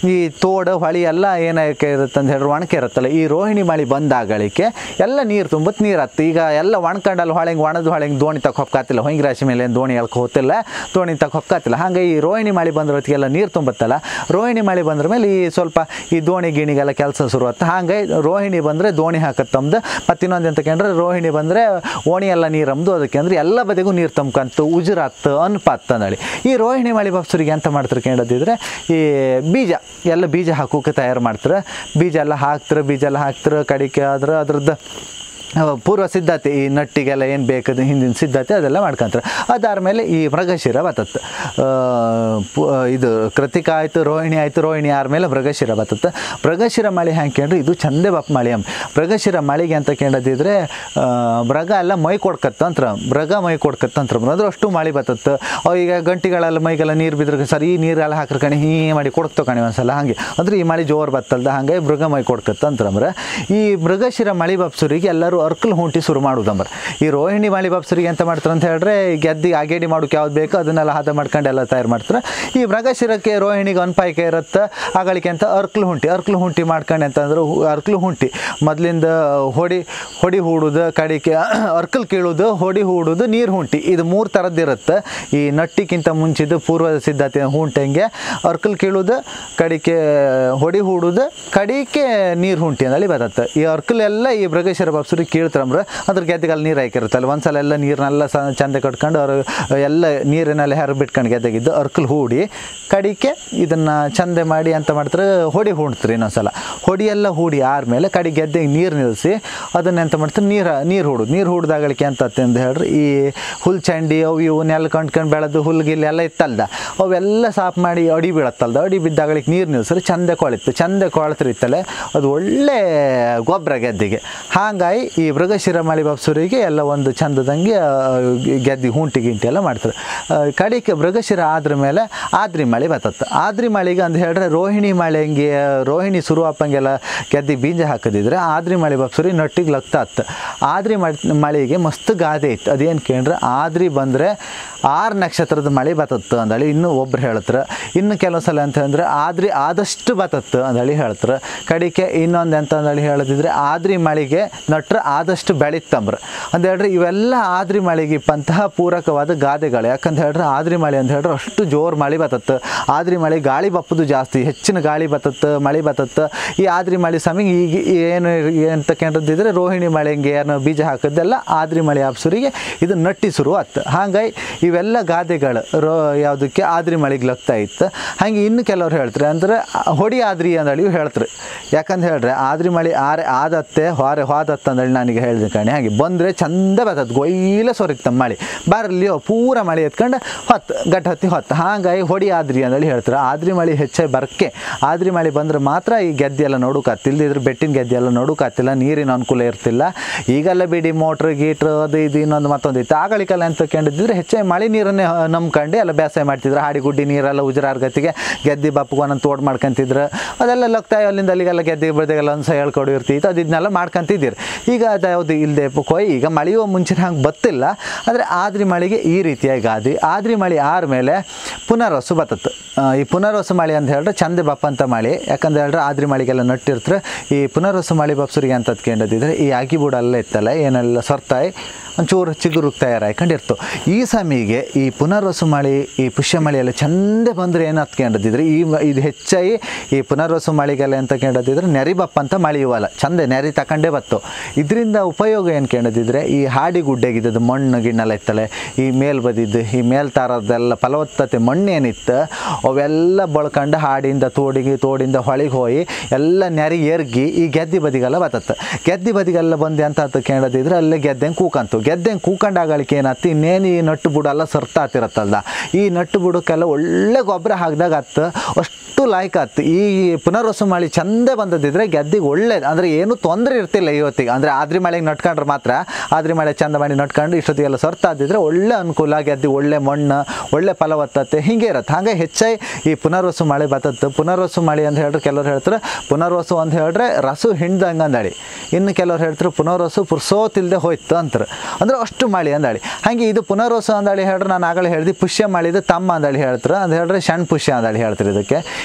ಈ ತೋಡು ಹೊಳಿ ಎಲ್ಲ ಏನಕ್ಕೆ ಇರುತ್ತೆ ಅಂತ ಹೇಳಿದ್ರೆ ಒಣಕೆ ಇರುತ್ತಲ್ಲ ಈ ರೋಹಿಣಿ ಮಳೆ ಬಂದಾಗಳಿಕೆ ಎಲ್ಲ ನೀರು ತುಂಬುತ್ತೆ ನೀರು ಹತ್ತು ಈಗ ಎಲ್ಲ ಒಣಕಂಡಲ್ಲಿ ಹೊಳೆಂಗೆ ಒಣದು ಹೊಳೆಂಗೆ ದೋಣಿ ತಕ್ಕ ಹೊಕ್ಕಾತಿಲ್ಲ ಹೊಂಗೆ ರಾಶಿ ಮೇಲೆ ಏನು ದೋಣಿ ಎಳ್ಕೊ ಹೋತಿಲ್ಲ ದೋಣಿ ತಕ್ಕ ಹೊಕ್ಕಾತಿಲ್ಲ ಹಾಗೆ ಈ ರೋಹಿಣಿ ಮಳೆ ಬಂದ್ರ ಹೊತ್ತಿಗೆಲ್ಲ ನೀರು ತುಂಬುತ್ತಲ್ಲ ರೋಹಿಣಿ ಮಳೆ ಬಂದ್ರ ಮೇಲೆ ಈ ಸ್ವಲ್ಪ ಈ ದೋಣಿ ಗಿಣಿಗೆಲ್ಲ ಕೆಲಸ ಶುರು ಆಗುತ್ತೆ ಹಾಗೆ ರೋಹಿಣಿ ಬಂದರೆ ದೋಣಿ ಹಾಕತ್ತಮ್ದು ಮತ್ತು ಇನ್ನೊಂದು ಎಂತ ಕೇಂದ್ರೆ ರೋಹಿಣಿ ಬಂದರೆ ಓಣಿ ಎಲ್ಲ ನೀರು ಅಂದು ಅದಕ್ಕೆ ಅಂದ್ರೆ ಎಲ್ಲ ಬದಿಗೂ ನೀರು ತಂಬ್ಕಂತು ಉಜುರಾತ್ ಅನ್ಪಾತ್ ಅಂದಳಿ ಈ ರೋಹಿಣಿ ಮಳೆ ಬಾಪ್ಸರಿಗೆ ಎಂತ ಮಾಡ್ತಾರೆ ಕೇಳೋದಿದ್ರೆ ಈ ಬೀಜ ಎಲ್ಲ ಬೀಜ ಹಾಕೋಕೆ ತಯಾರು ಮಾಡ್ತಾರೆ ಬೀಜ ಎಲ್ಲ ಹಾಕ್ತಾರೆ ಬೀಜ ಎಲ್ಲ ಹಾಕ್ತಾರೆ ಕಡಿಕೆ ಆದ್ರೆ ಅದ್ರದ್ದು ಅವ ಪೂರ್ವ ಸಿದ್ಧತೆ ಈ ನಟ್ಟಿಗೆಲ್ಲ ಏನು ಬೇಕಾದ ಹಿಂದಿನ ಸಿದ್ಧತೆ ಅದೆಲ್ಲ ಮಾಡ್ಕೊಂತಾರೆ ಅದಾದ್ಮೇಲೆ ಈ ಮೃಗಶಿರ ಬರ್ತತ್ತೆ ಆ, ಪು- ಇದು ಕೃತಿಕ ಆಯಿತು ರೋಹಿಣಿ ಆಯಿತು ರೋಹಿಣಿ ಆದ್ಮೇಲೆ ಮೃಗಶಿರ ಬರ್ತತ್ತೆ ಮೃಗಶಿರ ಮಳೆ ಹೆಂಗೆ ಕೇಳ್ರಿ ಇದು ಚಂದೆ ಬಾಪ್ ಮಳೆ ಅಮ್ಮ ಮೃಗಶಿರ ಮಳೆಗೆ ಅಂತ ಕೇಳದಿದ್ರೆ ಆ, ಮೃಗ ಎಲ್ಲ ಮೈ ಕೊಡ್ಕತ್ತಂತ್ರ ಮೃಗ ಮೈ ಕೊಡ್ಕತ್ತಂತ್ರ ಅಂದ್ರೆ ಅಷ್ಟು ಮಳೆ ಬರ್ತತ್ತೆ ಅವು ಈಗ ಗಂಟಿಗಳೆಲ್ಲ ಮೈಗೆಲ್ಲ ನೀರು ಬಿದ್ರೆ ಸರಿ ನೀರೆಲ್ಲ ಹಾಕ್ರ ಕಣಿ ಹೀ ಮಾಡಿ ಕೊಡ್ತೋ ಕಣಿ ಒಂದ್ಸಲ ಹಾಗೆ ಅಂದ್ರೆ ಈ ಮಳೆ ಜೋರು ಬತ್ತಲ್ದ ಹಾಗೆ ಮೃಗ ಮೈ ಕೊಡ್ಕತ್ತಂತ್ರ ಈ ಮೃಗಶಿರ ಮಳೆ ಬಾಪ್ಸರಿಗೆ ಎಲ್ಲರೂ ಅರ್ಕಲ್ ಹುಂಟಿ ಶುರು ಮಾಡೋದಂಬ್ರ ಈ ರೋಹಿಣಿ ಮಳೆ ಬಾಪ್ಸರಿಗೆ ಎಂತ ಮಾಡ್ತಾರೆ ಅಂತ ಹೇಳಿದ್ರೆ ಗೆದ್ದಿ ಆಗೇಡಿ ಮಾಡೋಕೆ ಯಾವ್ದು ಬೇಕೋ ಅದನ್ನೆಲ್ಲ ಹದ ಮಾಡ್ಕೊಂಡು ಎಲ್ಲ ತಯಾರು ಮಾಡ್ತಾರೆ ಈ ಮೃಗಶಿರಕ್ಕೆ ರೋಹಿಣಿಗೆ ಅನ್ಪಾಯ್ಕೆ ಇರುತ್ತೆ ಆಗಳಿಕೆ ಅಂತ ಅರ್ಕಲ್ ಹುಂಟಿ ಅರ್ಕಲ್ ಹುಂಟಿ ಮಾಡ್ಕೊಂಡು ಅಂತಂದ್ರೆ ಅರ್ಕಲ್ ಹುಂಟಿ ಮೊದಲಿಂದ ಹೊಡಿ ಹೊಡಿ ಹೂಡುದು ಕಡಿಕೆ ಅರ್ಕಲ್ ಕೀಳುದು ಹೊಡಿ ಹೂಡುದು ನೀರು ಹುಂಟಿ ಇದು ಮೂರು ಥರದ್ದು ಇರುತ್ತೆ ಈ ನಟ್ಟಿಕ್ಕಿಂತ ಮುಂಚಿದ್ದು ಪೂರ್ವ ಸಿದ್ಧತೆ ಹುಂಟಂಗೆ ಅರ್ಕಲ್ ಕೀಳುದು ಕಡಿಕೆ ಹೊಡಿ ಹೂಡುದು ಕಡಿಕೆ ನೀರು ಹುಂಟಿ ಅಂದೇಳಿ ಬರುತ್ತೆ ಈ ಅರ್ಕಲ್ ಎಲ್ಲ ಈ ಮೃಗೇಶ್ವರ ಬಾಪ್ಸರಿಗೆ ಕೀಳ್ತಾರಂಬ್ರೆ ಅದ್ರ ಗೆದ್ದೆಗಲ್ಲಿ ನೀರು ಹಾಕಿರುತ್ತಲ್ಲ ಒಂದ್ಸಲ ಎಲ್ಲ ನೀರನ್ನೆಲ್ಲ ಸ ಚಂದ ಕಟ್ಕೊಂಡು ಅವ್ರು ಎಲ್ಲ ನೀರಿನೆಲ್ಲ ಹೆರ ಬಿಟ್ಕೊಂಡು ಗೆದ್ದೆಗಿದ್ದು ಅರ್ಕಲ್ ಹೂಡಿ ಕಡಿಕೆ ಇದನ್ನು ಚಂದ ಮಾಡಿ ಅಂತ ಮಾಡ್ತಾರೆ ಹೊಡಿ ಹೂಡ್ತಾರೆ ಇನ್ನೊಂದ್ಸಲ ಹೊಡಿ ಎಲ್ಲ ಹೂಡಿ ಆದ್ಮೇಲೆ ಕಡಿ ಗೆದ್ದೆಗೆ ನೀರು ನಿಲ್ಲಿಸಿ ಅದನ್ನ ಎಂತ ಮಾಡ್ತಾರೆ ನೀರು ನೀರು ಹೂಡುದು ನೀರು ಹೂಡ್ದಾಗಳಿಕೆ ಅಂತ ಅಂತ ಹೇಳ್ರಿ ಈ ಹುಲ್ ಚಂಡಿ ಅವು ಇವು ನೆಲ ಕಂಡ್ಕೊಂಡು ಬೆಳೆದು ಹುಲ್ಗಿಲ್ ಎಲ್ಲ ಇತ್ತಲ್ದ ಅವೆಲ್ಲ ಸಾಫ್ ಮಾಡಿ ಅಡಿ ಬೀಳತ್ತಲ್ದ ಅಡಿ ಬಿದ್ದಾಗಳಿಗೆ ನೀರು ನಿಲ್ಸ್ರಿ ಚಂದ ಕೊಳಿತ್ತು ಚಂದ ಕೊಳತಿರಿತ್ತಲೆ ಅದು ಒಳ್ಳೆ ಗೊಬ್ಬರ ಗೆದ್ದಿಗೆ ಹಾಗಾಗಿ ಈ ಮೃಗಶಿರ ಮಳೆ ಬಾಪ್ಸೂರಿಗೆ ಎಲ್ಲ ಒಂದು ಚಂದದಂಗೆ ಆ, ಗೆದ್ದಿ ಹುಂಟಿ ಗಿಂಟಿ ಎಲ್ಲ ಮಾಡ್ತಾರೆ ಆ, ಕಡಿಕೆ ಮೃಗಶಿರ ಆದ್ರ ಮೇಲೆ ಆದ್ರಿ ಮಳೆ ಬರ್ತತ್ತೆ ಆದ್ರಿ ಮಳೆಗೆ ಅಂತ ಹೇಳಿದ್ರೆ ರೋಹಿಣಿ ಮಳೆಂಗೆ ರೋಹಿಣಿ ಶುರು ಆಪಂಗೆಲ್ಲ ಗೆದ್ದಿ ಬೀಜ ಹಾಕಿದಿದ್ರೆ ಆದ್ರಿ ಮಳೆ ಬಾಪ್ಸೂರಿ ನಟ್ಟಿಗೆ ಲಗ್ತಾ ಹತ್ತು ಆದ್ರಿ ಮಳೆ ಮಳೆಗೆ ಮಸ್ತ್ ಗಾದೆ ಇತ್ತು ಅದೇನು ಕೇಳ್ರೆ ಆದ್ರಿ ಬಂದರೆ ಆರು ನಕ್ಷತ್ರದ ಮಳೆ ಬತ್ತತ್ತು ಅಂದಳಿ ಇನ್ನೂ ಒಬ್ರು ಹೇಳ್ತಾರೆ ಇನ್ನು ಕೆಲವು ಸಲ ಅಂತ ಅಂದ್ರೆ ಆದ್ರಿ ಆದಷ್ಟು ಬತ್ತತ್ತು ಅಂದಳಿ ಹೇಳ್ತಾರೆ ಕಡಿಕೆ ಇನ್ನೊಂದು ಎಂತ ಅಂದಳಿ ಹೇಳದಿದ್ರೆ ಆದ್ರಿ ಮಳೆಗೆ ನಟ್ರ ಆದಷ್ಟು ಬೆಳಿತಂಬ್ರ ಅಂತ ಹೇಳ್ರಿ ಇವೆಲ್ಲ ಆದ್ರಿ ಮಳೆಗೆ ಇಪ್ಪಂತಹ ಪೂರಕವಾದ ಗಾದೆಗಳು ಯಾಕಂತ ಹೇಳ್ರೆ ಆದ್ರಿ ಮಳೆ ಅಂತ ಹೇಳ್ರೆ ಅಷ್ಟು ಜೋರು ಮಳೆ ಬತ್ತತ್ತು ಆದ್ರಿ ಮಳೆ ಗಾಳಿ ಬಪ್ಪದು ಜಾಸ್ತಿ ಹೆಚ್ಚಿನ ಗಾಳಿ ಬತ್ತತ್ತು ಮಳೆ ಬತ್ತತ್ತು ಈ ಆದ್ರಿ ಮಳೆ ಸಮಯ ಈಗ ಏನು ಎಂತ ಕೇಳಿದ್ರೆ ರೋಹಿಣಿ ಮಳೆಗೆ ಏನು ಬೀಜ ಹಾಕಿದ್ದೆಲ್ಲ ಆದ್ರಿ ಮಳೆ ಆಪ್ಸೂರಿಗೆ ಇದು ನಟ್ಟಿ ಶುರು ಆತು ಹಾಗಾಗಿ ಇವೆಲ್ಲ ಗಾದೆಗಳು ರೋ ಯಾವುದಕ್ಕೆ ಆದ್ರಿ ಮಳೆಗೆ ಲಗ್ತಾ ಇತ್ತು ಹಾಗೆ ಇನ್ನು ಕೆಲವ್ರು ಹೇಳ್ತಾರೆ ಅಂದ್ರೆ ಹೊಡಿ ಆದ್ರಿ ಅಂದಳಿ ಹೇಳ್ತಾರೆ ಯಾಕಂತ ಹೇಳ್ರೆ ಆದ್ರಿ ಮಳೆ ಆರೆ ಆದತ್ತೆ ಹೊರೆ ಹೋದತ್ತೆ ಅಂದಳಿ ನನಗೆ ಹೇಳಿದೆ ಕಣೆ ಹಾಗೆ ಬಂದರೆ ಚಂದ ಬರ್ತದೆ ಗೊಯ್ಲ ಸೊರಿಕ್ತಮ್ಮ ಮಳೆ ಬರಲಿಯೋ ಪೂರ ಮಳೆ ಎತ್ಕೊಂಡು ಹೊತ್ತು ಗಟ್ಟ ಹತ್ತಿ ಹೊತ್ತು ಹಾಗಾಗಿ ಹೊಡಿ ಆದ್ರಿ ಅಂದೇಳಿ ಹೇಳ್ತಾರೆ ಆದ್ರಿ ಮಳೆ ಹೆಚ್ಚಾಗಿ ಬರಕ್ಕೆ ಆದ್ರಿ ಮಳೆ ಬಂದ್ರೆ ಮಾತ್ರ ಈ ಗೆದ್ದೆ ಎಲ್ಲ ನೋಡೋಕಾತಿಲ್ಲ ಇದ್ರ ಬೆಟ್ಟಿನ ಗೆದ್ದೆ ಎಲ್ಲ ನೋಡೋಕಾತಿಲ್ಲ ನೀರಿನ ಅನುಕೂಲ ಇರ್ತಿಲ್ಲ ಈಗೆಲ್ಲ ಬಿಡಿ ಮೋಟ್ರ್ ಗೀಟ್ರ್ ಅದು ಇದು ಇನ್ನೊಂದು ಮತ್ತೊಂದು ಇತ್ತು ಆಗಳಿಗೆಲ್ಲ ಅಂತ ಕೇಳಿದ್ರೆ ಹೆಚ್ಚಾಗಿ ಮಳೆ ನೀರನ್ನೇ ಹ- ನಂಬ್ಕೊಂಡು ಎಲ್ಲ ಬೇಸಾಯ ಮಾಡ್ತಿದ್ರು ಹಾಡಿ ಗುಡ್ಡಿ ನೀರೆಲ್ಲ ಉಜರಾರ್ ಗತಿಗೆ ಗೆದ್ದೆ ಬಪ್ಪಗೆ ಒಂದೊಂದು ತೋಡ್ ಮಾಡ್ಕೊಂತಿದ್ರು ಅದೆಲ್ಲ ಲಗ್ತಾಯಿ ಅಲ್ಲಿಂದ ಅಲ್ಲಿಗೆಲ್ಲ ಗೆದ್ದೆ ಬೆಳೆದಾಗೆಲ್ಲ ಒಂದು ಸಹ ಹೇಳ್ಕೊಡು ಇರ್ತಿತ್ತು ಅದು ಇದನ್ನೆಲ್ಲ ಮಾಡ್ಕೊಂತಿದ್ದೀರಿ ಈಗ ಅದು ಯಾವುದು ಇಲ್ಲದೆ ಕೊಯ್ ಈಗ ಮಳೆಯುವ ಮುಂಚಿನ ಹಂಗೆ ಬತ್ತಿಲ್ಲ ಆದರೆ ಆದ್ರಿ ಮಳೆಗೆ ಈ ರೀತಿಯಾಗಿ ಆದ್ರಿ ಆದ್ರಿ ಮಳೆ ಆದ್ಮೇಲೆ ಪುನರ್ವಸು ಬತ್ತತ್ತು ಆ, ಈ ಪುನರ್ವಸು ಮಳೆ ಅಂತ ಹೇಳಿದ್ರೆ ಚಂದ ಬಪ್ಪ ಅಂತ ಮಳೆ ಯಾಕಂತ ಹೇಳಿದ್ರೆ ಆದ್ರಿ ಮಳೆಗೆಲ್ಲ ನಟ್ಟಿರ್ತಾರೆ ಈ ಪುನರ್ವಸು ಮಳೆ ಬಪ್ಸರಿಗೆ ಅಂತ ಕೇಳಿದ್ರೆ ಈ ಆಗಿ ಬೂಡಲ್ಲ ಇತ್ತಲ್ಲ ಏನೆಲ್ಲ ಸೊರ್ತಾಯಿ ಒಂಚೂರು ಚಿಗುರು ತಯಾರಾಯ್ಕೊಂಡಿರ್ತು ಈ ಸಮಯಿಗೆ ಈ ಪುನರ್ವಸು ಮಳೆ ಈ ಪುಷ್ಯ ಮಳೆ ಎಲ್ಲ ಚಂದ ಬಂದರೆ ಏನು ಹತ್ಕೊಂಡಿದ್ರೆ ಈ ಮ- ಇದು ಹೆಚ್ಚಾಗಿ ಈ ಪುನರ್ವಸು ಮಳೆಗೆಲ್ಲ ಎಂತ ಕೇಳದಿದ್ರೆ ನೆರಿಬಪ್ಪ ಅಂತ ಮಳೆ ಇವಲ್ಲ ಚಂದ ನೆರಿ ತಕೊಂಡೇ ಬತ್ತು ಇದರಿಂದ ಉಪಯೋಗ ಏನು ಕೇಳದಿದ್ರೆ ಈ ಹಾಡಿ ಗುಡ್ಡೆಗಿದ್ದದ್ದು ಮಣ್ಣು ಗಿಣ್ಣೆಲ್ಲ ಇತ್ತಲೆ ಈ ಮೇಲ್ ಬದಿದ್ದು ಈ ಮೇಲ್ತಾರದ್ದೆಲ್ಲ ಫಲವತ್ತತೆ ಮಣ್ಣು ಏನಿತ್ತು ಅವೆಲ್ಲ ಬಳ್ಕೊಂಡು ಹಾಡಿಂದ ತೋಡಿಗೆ ತೋಡಿಂದ ಹೊಳಿಗೆ ಹೋಗಿ ಎಲ್ಲ ನೆರಿ ಎರ್ಗಿ ಈ ಗೆದ್ದಿ ಬದಿಗೆಲ್ಲ ಬತ್ತತ್ತೆ ಗೆದ್ದಿ ಬದಿಗೆಲ್ಲ ಬಂದು ಅಂತ ಅಂತ ಕೇಳದಿದ್ರೆ ಅಲ್ಲೇ ಗೆದ್ದಂಗೆ ಕೂಕಂತು ಗೆದ್ದಂಗೆ ಕೂಕೊಂಡಾಗಳಿಕೆ ಏನಾಯ್ತು ಇನ್ನೇನು ಈ ನಟ್ಟು ಬುಡ ಎಲ್ಲ ಸರ್ತಾತಿರತ್ತಲ್ದ ಈ ನಟ್ಟು ಬುಡಕ್ಕೆಲ್ಲ ಒಳ್ಳೆ ಗೊಬ್ಬರ ಹಾಕಿದಾಗ ಆತು ಅಷ್ಟು ಲಾಯ್ಕ್ ಆತು ಈ ಪುನರ್ವಸು ಮಳೆ ಚಂದ ಬಂದದಿದ್ರೆ ಗೆದ್ದಿಗೆ ಒಳ್ಳೇದು ಅಂದರೆ ಏನೂ ತೊಂದರೆ ಇರ್ತಿಲ್ಲ ಇವತ್ತಿಗೆ ಅಂದರೆ ಆದ್ರಿ ಮಳೆಗೆ ನಟ್ಕೊಂಡ್ರೆ ಮಾತ್ರ ಆದ್ರಿ ಮಳೆ ಚಂದ ಮಾಡಿ ನಟ್ಕೊಂಡು ಇಷ್ಟೊತ್ತಿಗೆಲ್ಲ ಸರ್ತಾದಿದ್ರೆ ಒಳ್ಳೆ ಅನುಕೂಲ ಗೆದ್ದಿ ಒಳ್ಳೆ ಮಣ್ಣು ಒಳ್ಳೆ ಫಲವತ್ತತೆ ಹಿಂಗೆ ಇರುತ್ತೆ ಹಾಗೆ ಹೆಚ್ಚಾಗಿ ಈ ಪುನರ್ವಸು ಮಳೆ ಬತ್ತತ್ತು ಪುನರ್ವಸು ಮಳೆ ಅಂತ ಹೇಳಿದ್ರೆ ಕೆಲವ್ರು ಹೇಳ್ತಾರೆ ಪುನರ್ವಸು ಅಂತ ಹೇಳಿದ್ರೆ ರಸು ಹಿಂಡ್ದಂಗೆ ಅಂದಳಿ ಇನ್ನು ಕೆಲವ್ರು ಹೇಳ್ತಾರೆ ಪುನರ್ವಸು ಪುರ್ಸೋತಿಲ್ದೆ ಹೋಯ್ತು ಅಂತಾರೆ ಅಂದ್ರೆ ಅಷ್ಟು ಮಳೆ ಅಂದಳಿ ಹಾಗೆ ಇದು ಪುನರ್ವಸು ಅಂದಳಿ ಹೇಳ್ರೆ ನಾನು ಆಗಲೇ ಹೇಳ್ದೆ ಪುಷ್ಯ ಮಳಿದು ತಮ್ಮ ಅಂದಳಿ ಹೇಳ್ತಾರೆ ಅಂತ ಹೇಳಿದ್ರೆ ಸಣ್ಣ ಪುಷ್ಯ ಅಂದಳಿ ಹೇಳ್ತಾರೆ ಇದಕ್ಕೆ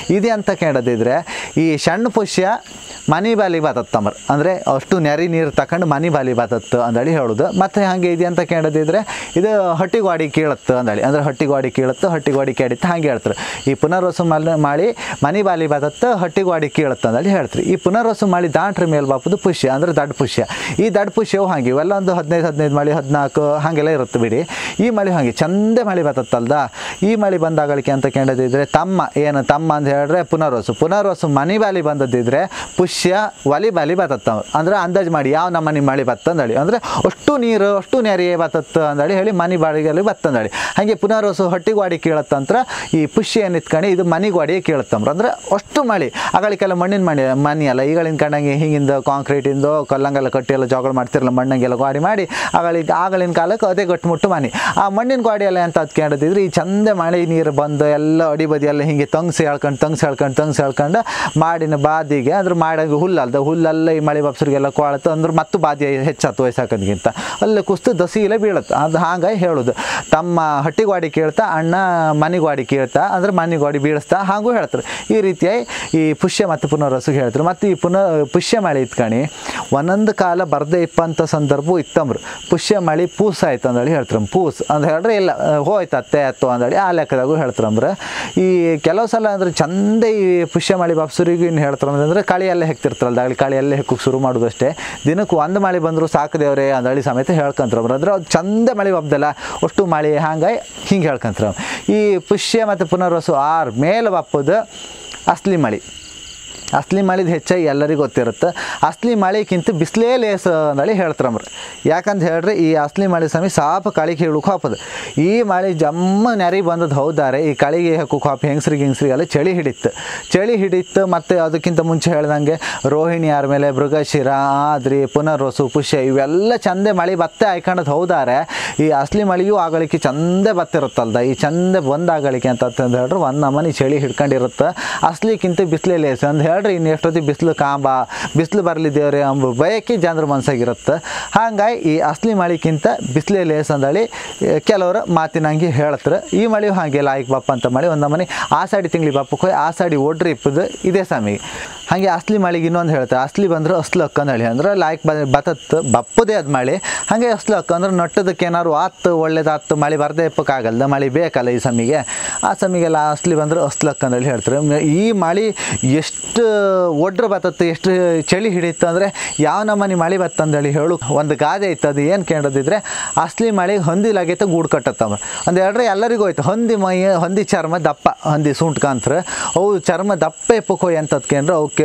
ಇದೆ ಅಂತ ಕೇಳದಿದ್ರೆ ಈ ಸಣ್ಣ ಪುಷ್ಯ ಮನಿ ಬಾಲಿ ಬತ್ತತ್ತಂಬ್ರ ಅಂದರೆ ಅಷ್ಟು ನೆರೆ ನೀರು ತಕೊಂಡು ಮನಿ ಬಾಲಿ ಬತ್ತತ್ತು ಅಂದೇಳಿ ಹೇಳೋದು ಮತ್ತು ಹಾಗೆ ಇದೆ ಅಂತ ಕೇಳದಿದ್ರೆ ಇದು ಹಟ್ಟಿಗೋಡಿ ಕೀಳತ್ತು ಅಂದೇಳಿ ಅಂದರೆ ಹಟ್ಟಿಗೋಡಿ ಕೀಳತ್ತು ಹಟ್ಟಿಗೋಡಿ ಕೇಳಿತ್ತು ಹಾಗೆ ಹೇಳ್ತಾರೆ ಈ ಪುನರ್ವಸು ಮಲ್ ಮಾಡಿ ಮನಿ ಬಾಲಿ ಬದತ್ತು ಹಟ್ಟಿಗೋಡಿ ಕೀಳತ್ತು ಅಂದೇಳಿ ಹೇಳ್ತಾರೆ ಈ ಪುನರ್ವಸು ಮಾಡಿ ದಾಂಟ್ರ ಮೇಲೆ ಬಾಪದು ಪುಷ್ಯ ಅಂದರೆ ದಡ್ ಪುಷ್ಯ ಈ ದಡ್ ಪುಷ್ಯವು ಹಾಗೆ ಇವೆಲ್ಲ ಒಂದು ಹದಿನೈದು ಹದಿನೈದು ಮಳೆ ಹದಿನಾಲ್ಕು ಹಾಗೆಲ್ಲ ಇರುತ್ತೆ ಬಿಡಿ ಈ ಮಳೆ ಹಾಗೆ ಚಂದ ಮಳೆ ಬತ್ತತ್ತಲ್ದ ಈ ಮಳೆ ಬಂದಾಗಳಿಕೆ ಅಂತ ಕೇಳದಿದ್ರೆ ತಮ್ಮ ಏನು ತಮ್ಮ ಅಂತ ಹೇಳಿದ್ರೆ ಪುನರ್ವಸು ಪುನರ್ವಸು ಮನಿ ಬಾಲಿ ಬಂದದ್ದಿದ್ರೆ ಪುಷ್ಯ ಒಲಿ ಬಾಲಿ ಬತ್ತತ್ತ ಅಂದ್ರೆ ಅಂದಾಜು ಮಾಡಿ ಯಾವ ನಮ್ಮ ಮನೆ ಮಳೆ ಬತ್ತ ಅಂದಳಿ ಅಂದರೆ ಅಷ್ಟು ನೀರು ಅಷ್ಟು ನೆರೆ ಬತ್ತತ್ತ ಅಂದಳಿ ಹೇಳಿ ಮನಿ ಬಾಳಿಗೆಲ್ಲಿ ಬತ್ತಂದಳಿ ಹಾಗೆ ಪುನರ್ವಸು ಹೊಟ್ಟಿಗೋಡಿ ಕೀಳತ್ತಂತ್ರ ಈ ಪುಷ್ಯ ನಿತ್ಕೊಂಡು ಇದು ಮನಿಗೋಡಿ ಕೀಳತ್ತಂಬ್ರ ಅಂದ್ರೆ ಅಷ್ಟು ಮಳೆ ಅಗಳಿಗೆಲ್ಲ ಮಣ್ಣಿನ ಮನೆ ಮನಿ ಅಲ್ಲ ಈಗಳಿನ ಕಂಡಂಗೆ ಹಿಂಗಿಂದ ಕಾಂಕ್ರೀಟಿಂದು ಕಲ್ಲಂಗೆಲ್ಲ ಕಟ್ಟಿ ಎಲ್ಲ ಜೋಗಳ ಮಾಡ್ತಿರಲ್ಲ ಮಣ್ಣಂಗೆಲ್ಲ ಗಾಡಿ ಮಾಡಿ ಆಗಳಿಗೆ ಆಗಳಿನ ಕಾಲಕ್ಕೆ ಅದೇ ಗಟ್ಟುಮುಟ್ಟು ಮನೆ ಆ ಮಣ್ಣಿನ ಗಾಡಿ ಎಲ್ಲ ಅಂತ ಅದು ಕೇಳಿದ್ರೆ ಈ ಚಂದ ಮಳೆ ನೀರು ಬಂದು ಎಲ್ಲ ಅಡಿ ಬದಿ ಎಲ್ಲ ಹಿಂಗೆ ತಂಗ್ಸಿ ಹೇಳ್ಕೊಂಡು ತಂಗ್ಸಿ ಹೇಳ್ಕೊಂಡು ತಂಗ್ಸಿ ಹೇಳ್ಕೊಂಡು ಮಾಡಿನ ಬಾದಿಗೆ ಅದ್ರ ಮಾಡಾಗ ಹುಲ್ಲಲ್ದ ಹುಲ್ಲೆಲ್ಲ ಈ ಮಳೆ ಬಪ್ಸರಿಗೆಲ್ಲ ಕೊಳತ್ತು ಅಂದ್ರೆ ಮತ್ತು ಬಾದಿ ಹೆಚ್ಚಾತು ವಯಸ್ಸಾಕೋದ್ಕಿಂತ ಅಲ್ಲೇ ಕುಸ್ತು ದಸಿಲೆ ಬೀಳತ್ತೆ ಅದು ಹಾಗಾಗಿ ಹೇಳೋದು ತಮ್ಮ ಹಟ್ಟಿಗೋಡಿ ಕೇಳ್ತಾ ಅಣ್ಣ ಮನಿಗೋಡಿ ಕೇಳ್ತಾ ಅಂದ್ರೆ ಮನಿಗೋಡಿ ಬೀಳಿಸ್ತಾ ಹಾಗೂ ಹೇಳ್ತಾರೆ ಈ ರೀತಿಯಾಗಿ ಈ ಪುಷ್ಯ ಮತ್ತು ಪುನರ್ವಸಿಗೆ ಹೇಳ್ತಾರೆ ಮತ್ತು ಈ ಪುನರ್ ಪುಷ್ಯ ಮಳೆ ಇತ್ಕಣಿ ಒಂದೊಂದು ಕಾಲ ಬರ್ದೇ ಇಪ್ಪಂಥ ಸಂದರ್ಭ ಇತ್ತಂಬ್ರು ಪುಷ್ಯ ಮಳೆ ಪೂಸ್ ಆಯ್ತು ಅಂದೇಳಿ ಹೇಳ್ತಾರೆ ಪೂಸ್ ಅಂತ ಹೇಳಿದ್ರೆ ಇಲ್ಲ ಹೋಯ್ತು ಅತ್ತೆ ಅತ್ತು ಅಂದೇಳಿ ಆ ಲೆಕ್ಕದಾಗೂ ಹೇಳ್ತಾರಂದ್ರೆ ಈ ಕೆಲವು ಸಲ ಅಂದ್ರೆ ಚಂದ ಈ ಪುಷ್ಯ ಮಳೆ ಬಾಪ್ಸರಿಗೆ ಇನ್ನು ಹೇಳ್ತಾರೆ ಅಂದ್ರೆ ಕಳಿ ಎಲ್ಲ ಹೆಕ್ತಿರ್ತಾರಲ್ಲ ಆಗಲಿ ಕಳಿ ಎಲ್ಲ ಹೆಕ್ಕಕ್ಕೆ ಶುರು ಮಾಡೋದು ಅಷ್ಟೇ ದಿನಕ್ಕೆ ಒಂದು ಮಳೆ ಬಂದರೂ ಸಾಕು ದೇವ್ರೆ ಅಂದೇಳಿ ಸಮೇತ ಹೇಳ್ಕೊಂತಾರೆ ಅಂದ್ರೆ ಅದು ಚಂದ ಮಳೆ ಬಬ್ದಲ್ಲ ಅಷ್ಟು ಮಳೆ ಹಂಗಾಗಿ ಹಿಂಗೆ ಹೇಳ್ಕೊಂತಾರೆ ಈ ಪುಷ್ಯ ಮತ್ತು ಪುನರ್ವಸು ಆರು ಮೇಲೆ ಬಪ್ಪದು ಅಸ್ಲಿ ಮಳೆ ಅಸ್ಲಿ ಮಳೆದು ಹೆಚ್ಚಾಗಿ ಎಲ್ಲರಿಗೂ ಗೊತ್ತಿರುತ್ತೆ ಅಸ್ಲಿ ಮಳೆಗಿಂತ ಬಿಸಿಲೇ ಲೇಸ್ ಅಂದೇಳಿ ಹೇಳ್ತಾರಮ್ರ ಯಾಕಂತ ಹೇಳ್ರಿ ಈ ಅಸ್ಲಿ ಮಳೆ ಸಮಯ ಸಾಪ ಕಳಿಗೆ ಹೇಳಕ್ಕೆ ಹಾಪದು ಈ ಮಳೆ ಜಮ್ಮ ನೆರೆ ಬಂದದ್ದು ಹೌದಾರೆ ಈ ಕಳಿಗೆ ಹಾಕಕ್ಕೆ ಹಾಪಿ ಹೆಂಗಸ್ರಿಗೆ ಹಿಂಗ್ಸ್ರಿಗೆಲ್ಲ ಚಳಿ ಹಿಡಿತ್ತು ಚಳಿ ಹಿಡಿತ್ತು ಮತ್ತು ಅದಕ್ಕಿಂತ ಮುಂಚೆ ಹೇಳ್ದಂಗೆ ರೋಹಿಣಿ ಯಾರ ಮೇಲೆ ಮೃಗಶಿರ ಆದ್ರಿ ಪುನರ್ವಸು ಪುಷ್ಯ ಇವೆಲ್ಲ ಚಂದೆ ಮಳೆ ಬತ್ತೆ ಆಯ್ಕೊಂಡದ್ದು ಹೌದಾರೆ ಈ ಅಸ್ಲಿ ಮಳೆಯೂ ಆಗಲಿಕ್ಕೆ ಚಂದೆ ಬತ್ತಿರುತ್ತಲ್ದ ಈ ಚಂದ ಬಂದಾಗಲಿಕ್ಕೆ ಅಂತ ಅಂತಂದು ಹೇಳ್ರಿ ಒಂದು ನಮನಿ ಚಳಿ ಹಿಡ್ಕೊಂಡಿರುತ್ತೆ ಅಸ್ಲಿಕ್ಕಿಂತ ಬಿಸಿಲೇ ಲೇಸ್ ಅಂತ ಹೇಳ್ರಿ ಇನ್ನು ಎಷ್ಟೊತ್ತಿಗೆ ಬಿಸಿಲು ಕಾಂಬ ಬಿಸಿಲು ಬರಲಿ ದೇವ್ರೆ ಅಂಬ ಬಯಕೆ ಜನರ ಮನಸ್ಸಾಗಿರುತ್ತೆ ಹಾಗಾಗಿ ಈ ಅಸ್ಲಿ ಮಳೆಗಿಂತ ಬಿಸಿಲೇ ಲೇಸ್ ಅಂದೇಳಿ ಕೆಲವರು ಮಾತಿನಂಗೆ ಹೇಳ್ತಾರೆ ಈ ಮಳೆಯು ಹಾಗೆ ಲಾಯ್ಕ್ ಬಪ್ಪ ಅಂತ ಮಳೆ ಒಂದು ನಮನಿ ಆಸಾಡಿ ತಿಂಗ್ಳಿ ಬಪ್ಪಕ್ಕೆ ಹೋಗಿ ಆಸಾಡಿ ಒಡ್ರಿ ಇಪ್ಪದು ಇದೇ ಸಮಯ ಹಾಗೆ ಅಸ್ಲಿ ಮಳೆಗೆ ಇನ್ನೊಂದು ಹೇಳ್ತಾರೆ ಅಸ್ಲಿ ಬಂದ್ರೆ ಅಸ್ಲು ಅಕ್ಕ ಅಂತ ಹೇಳಿ ಅಂದ್ರೆ ಲಾಯ್ಕ್ ಬ ಬತತ್ತು ಬಪ್ಪದೇ ಅದು ಮಳೆ ಹಾಗೆ ಅಸ್ಲು ಅಕ್ಕ ಅಂದ್ರೆ ನಟ್ಟದಕ್ಕೆ ಏನಾದ್ರು ಆತು ಒಳ್ಳೇದಾತು ಮಳೆ ಬರದೇ ಇಪ್ಪಕ್ಕಾಗಲ್ದ ಮಳೆ ಬೇಕಲ್ಲ ಈ ಸಮಿಗೆ ಆ ಸಮಿಗೆಲ್ಲ ಅಸ್ಲಿ ಬಂದ್ರೆ ಅಸ್ಲು ಅಕ್ಕ ಅಂತೇಳಿ ಹೇಳ್ತಾರೆ ಮ- ಈ ಮಳೆ ಎಷ್ಟು ಒಡ್ರ ಬತ್ತತ್ತು ಎಷ್ಟು ಚಳಿ ಹಿಡಿತು ಅಂದರೆ ಯಾವ ನಮನಿ ಮಳೆ ಬತ್ತಂದೇಳಿ ಹೇಳು ಒಂದು ಗಾದೆ ಇತ್ತು ಅದು ಏನು ಕೇಳೋದಿದ್ರೆ ಅಸ್ಲಿ ಮಳೆಗೆ ಹೊಂದಿಲಾಗೈತೆ ಗೂಡು ಕಟ್ಟತ್ತವ ಒಂದು ಹೇಳ್ರೆ ಎಲ್ಲರಿಗೂ ಹೋಯ್ತು ಹೊಂದಿ ಮೈ ಹೊಂದಿ ಚರ್ಮ ದಪ್ಪ ಹೊಂದಿ ಸುಂಟ್ಕಂತ್ರ ಅವು ಚರ್ಮ ದಪ್ಪ ಎಪ್ಪಕ್ಕೆ ಹೋಯ್ ಅಂತದ್ಕೇಂದ್ರೆ ಅವಕ್ಕೆ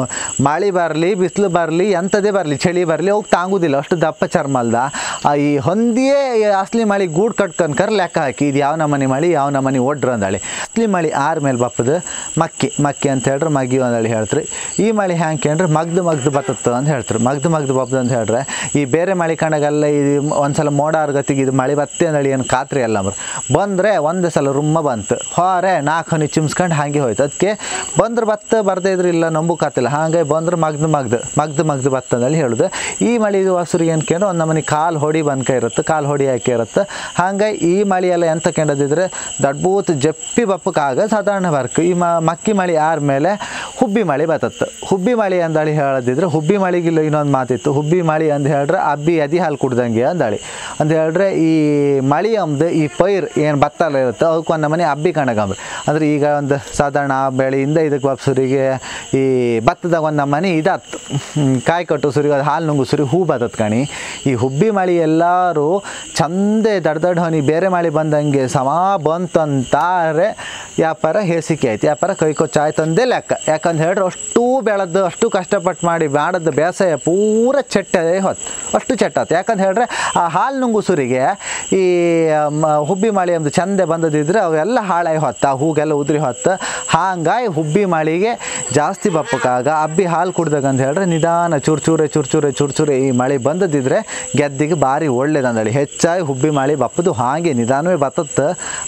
ಮಳೆ ಬರಲಿ ಬಿಸಿಲು ಬರಲಿ ಎಂಥದೇ ಬರಲಿ ಚಳಿ ಬರಲಿ ಅವಕ್ಕೆ ತಾಂಗುದಿಲ್ಲ ಅಷ್ಟು ದಪ್ಪ ಚರ್ಮ ಅಲ್ದ ಆ ಈ ಹೊಂದಿಯೇ ಈ ಅಸ್ಲಿ ಮಳೆ ಗೂಡು ಕಟ್ಕೊಂಡ್ಕರ್ ಲೆಕ್ಕ ಹಾಕಿ ಇದು ಯಾವ ನಮನಿ ಮಳೆ ಯಾವ ನಮನಿ ಒಡ್ರ ಅಂದಾಳಿ ಅಸ್ಲಿ ಮಳೆ ಆರ ಮೇಲೆ ಬಪ್ಪದು ಮಕ್ಕಿ ಮಕ್ಕಿ ಅಂತ ಹೇಳ್ರೆ ಮಗ್ಗಿ ಅಂದೇಳಿ ಹೇಳ್ತಾರೆ ಈ ಮಳೆ ಹ್ಯಾಂಗೆ ಕೇಂದ್ರೆ ಮಗ್ದು ಮಗ್ದು ಬತ್ತತ್ತು ಅಂತ ಹೇಳ್ತಾರೆ ಮಗ್ದು ಮಗ್ದು ಬಪ್ಪದು ಅಂತ ಹೇಳ್ರೆ ಈ ಬೇರೆ ಮಳೆ ಕಂಡಾಗೆಲ್ಲ ಇದು ಒಂದ್ಸಲ ಮೋಡ ಆರ್ಗತಿಗೆ ಇದು ಮಳೆ ಬತ್ತೆ ಅಂದೇಳಿ ಏನು ಖಾತ್ರಿ ಅಲ್ಲ ಅವ್ರು ಬಂದರೆ ಒಂದು ಸಲ ರುಮ್ಮ ಬಂತು ಹೊರೆ ನಾಲ್ಕು ಹನಿ ಚಿಮ್ಸ್ಕೊಂಡು ಹಾಗೆ ಹೋಯ್ತು ಅದಕ್ಕೆ ಬಂದ್ರೆ ಬತ್ತ ಬರ್ದೇ ಇದ್ರೆ ಇಲ್ಲ ನಂಬುಕಾತಿಲ್ಲ ಹಾಗೆ ಬಂದ್ರೆ ಮಗ್ದು ಮಗ್ದು ಮಗ್ದು ಮಗ್ದು ಬತ್ತ ಅಂದೇಳಿ ಹೇಳುದು ಈ ಮಳೆ ಹಸುರಿಗೆ ಏನು ಕೇಂದ್ರೆ ಒಂದು ನಮನಿ ಕಾಲು ಹೊಡಿ ಬಂದ್ಕ ಇರುತ್ತೆ ಕಾಲು ಹೊಡಿ ಹಾಕಿ ಇರುತ್ತೆ ಹಾಗೆ ಈ ಮಳೆ ಎಲ್ಲ ಎಂತ ಕೆಂಡದಿದ್ರೆ ದಡ್ಬೂತ್ ಜಪ್ಪಿ ಬಪ್ಪಕ್ಕಾಗ ಸಾಧಾರಣ ಬರ್ಕ್ ಈ ಮ ಮಕ್ಕಿ ಮಳೆ ಆದ್ಮೇಲೆ ಹುಬ್ಬಿ ಮಳೆ ಬತ್ತತ್ತು ಹುಬ್ಬಿ ಮಳೆ ಅಂದಾಳಿ ಹೇಳದಿದ್ರೆ ಹುಬ್ಬಿ ಮಳೆಗಿಲ್ಲ ಇನ್ನೊಂದು ಮಾತಿತ್ತು ಹುಬ್ಬಿ ಮಳೆ ಅಂತ ಹೇಳ್ರೆ ಅಬ್ಬಿ ಅದಿ ಹಾಲು ಕುಡ್ದಂಗೆ ಅಂದಾಳಿ ಅಂತ ಹೇಳ್ರೆ ಈ ಮಳೆ ಅಂಬ್ದು ಈ ಪೈರ್ ಏನು ಭತ್ತ ಎಲ್ಲ ಇರುತ್ತೆ ಅವಕ್ಕೆ ಒಂದು ನಮನೆ ಅಬ್ಬಿ ಕಣಗಂಬ್ರಿ ಅಂದ್ರೆ ಈಗ ಒಂದು ಸಾಧಾರಣ ಆ ಬೆಳೆಯಿಂದ ಇದಕ್ಕೆ ಬಪ್ಸುರಿಗೆ ಈ ಭತ್ತದಾಗ ಒಂದು ನಮನೆ ಇದಾತ್ತು ಹ್ಮ್, ಕಾಯಿ ಕಟ್ಟು ಸುರಿ ಅದು ಹಾಲು ನುಂಗು ಸುರಿ ಹೂ ಬತ್ತತ್ ಕಣಿ ಈ ಹುಬ್ಬಿ ಮಳೆ ಎಲ್ಲರೂ ಚಂದೆ ದಡ್ ದಡ್ ಹನಿ ಬೇರೆ ಮಳೆ ಬಂದಂಗೆ ಸಮ ಬಂತಂತಾರೆ ವ್ಯಾಪಾರ ಹೇಸಿಕೆ ಆಯ್ತು ವ್ಯಾಪಾರ ಕೈ ಕೊಚ್ಚಾಯ್ತು ಅಂದೇ ಲೆಕ್ಕ ಯಾಕಂತ ಹೇಳ್ರೆ ಅಷ್ಟು ಬೆಳೆದು ಅಷ್ಟು ಕಷ್ಟಪಟ್ಟು ಮಾಡಿ ಮಾಡದ ಬೇಸಾಯ ಪೂರ ಚೆಟ್ಟೆ ಹೊತ್ತು ಅಷ್ಟು ಚೆಟ್ಟಾತು ಯಾಕಂತ ಹೇಳ್ರೆ ಆ ಹಾಲು ನುಂಗು ಸುರಿಗೆ ಈ ಮ- ಹುಬ್ಬಿ ಮಳೆ ಒಂದು ಚಂದೆ ಬಂದದಿದ್ರೆ ಅವೆಲ್ಲ ಹಾಳಾಗಿ ಹೊತ್ತು ಆ ಹೂಗೆಲ್ಲ ಉದುರಿ ಹೊತ್ತು ಹಾಂಗಾಗಿ ಹುಬ್ಬಿ ಮಳೆಗೆ ಜಾಸ್ತಿ ಬಪ್ಪಕ್ಕಾಗ ಅಬ್ಬಿ ಹಾಲು ಕುಡ್ದಾಗ ಅಂತ ಹೇಳ್ರೆ ನಿಧಾನ ಚೂರು ಚೂರೆ ಚೂರು ಚೂರೆ ಚೂರು ಚೂರೆ ಈ ಮಳೆ ಬಂದದಿದ್ರೆ ಗೆದ್ದಿಗೆ ಭಾರಿ ಒಳ್ಳೇದಂದಳಿ ಹೆಚ್ಚಾಗಿ ಹುಬ್ಬಿ ಮಳೆ ಬಪ್ಪದು ಹಾಗೆ ನಿಧಾನವೇ ಬತ್ತತ್ತು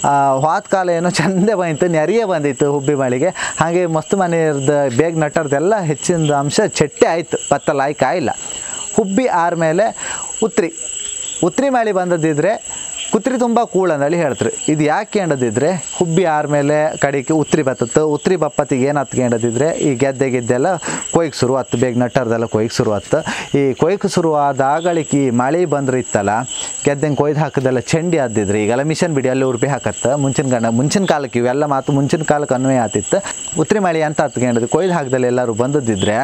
ಹೋದ ಕಾಲ ಏನೋ ಚಂದೆ ಬಂದಿತ್ತು ನೆರೆಯೇ ಬಂದಿತ್ತು ಹುಬ್ಬಿ ಮಳೆಗೆ ಹಾಗೆ ಮಸ್ತ್ ಮನೆಯರ್ದು ಬೇಗ ನಟ್ಟರ್ದೆಲ್ಲ ಹೆಚ್ಚಿನ ಅಂಶ ಚೆಟ್ಟೆ ಆಯಿತು ಭತ್ತ ಲಾಯ್ಕ್ ಆಯಿಲ್ಲ ಹುಬ್ಬಿ ಆದ್ಮೇಲೆ ಉತ್ರಿ ಉತ್ರಿ ಮಳೆ ಬಂದದಿದ್ರೆ ಕುತ್ರಿ ತುಂಬ ಕೂಳ ಅಂದೇಳಿ ಹೇಳ್ತಾರೆ ಇದು ಯಾಕೆ ಅಂಡದಿದ್ರೆ ಹುಬ್ಬಿ ಆರ್ಮೇಲೆ ಕಡೆಗೆ ಉತ್ರಿ ಬತ್ತತ್ತು ಉತ್ರಿ ಬಪ್ಪತ್ತಿಗೆ ಏನು ಹತ್ಕೊಂಡದಿದ್ರೆ ಈ ಗೆದ್ದೆ ಗೆದ್ದೆಲ್ಲ ಕೊಯ್ಗೆ ಶುರು ಆತು ಬೇಗ ನಟ್ಟರ್ದೆಲ್ಲ ಕೊಯ್ಗೆ ಶುರು ಆತು ಈ ಕೊಯ್ಗೆ ಶುರು ಆದಾಗಳಿಕೆ ಈ ಮಳೆ ಬಂದ್ರೆ ಇತ್ತಲ್ಲ ಗೆದ್ದಂಗೆ ಕೊಯ್ದು ಹಾಕಿದೆಲ್ಲ ಚಂಡಿ ಆದಿದ್ರೆ ಈಗೆಲ್ಲ ಮಿಷನ್ ಬಿಡಿ ಅಲ್ಲಿ ಉರ್ಪಿ ಹಾಕತ್ತ ಮುಂಚಿನ ಗಂಡ ಮುಂಚಿನ ಕಾಲಕ್ಕೆ ಇವೆಲ್ಲ ಮಾತು ಮುಂಚಿನ ಕಾಲಕ್ಕೆ ಅನ್ವಯ ಆತಿತ್ತು ಉತ್ರಿ ಮಳೆ ಅಂತ ಹತ್ಕೊಂಡದ್ದು ಕೊಯ್ದು ಹಾಕಿದಲ್ಲಿ ಎಲ್ಲರೂ ಬಂದದ್ದಿದ್ರೆ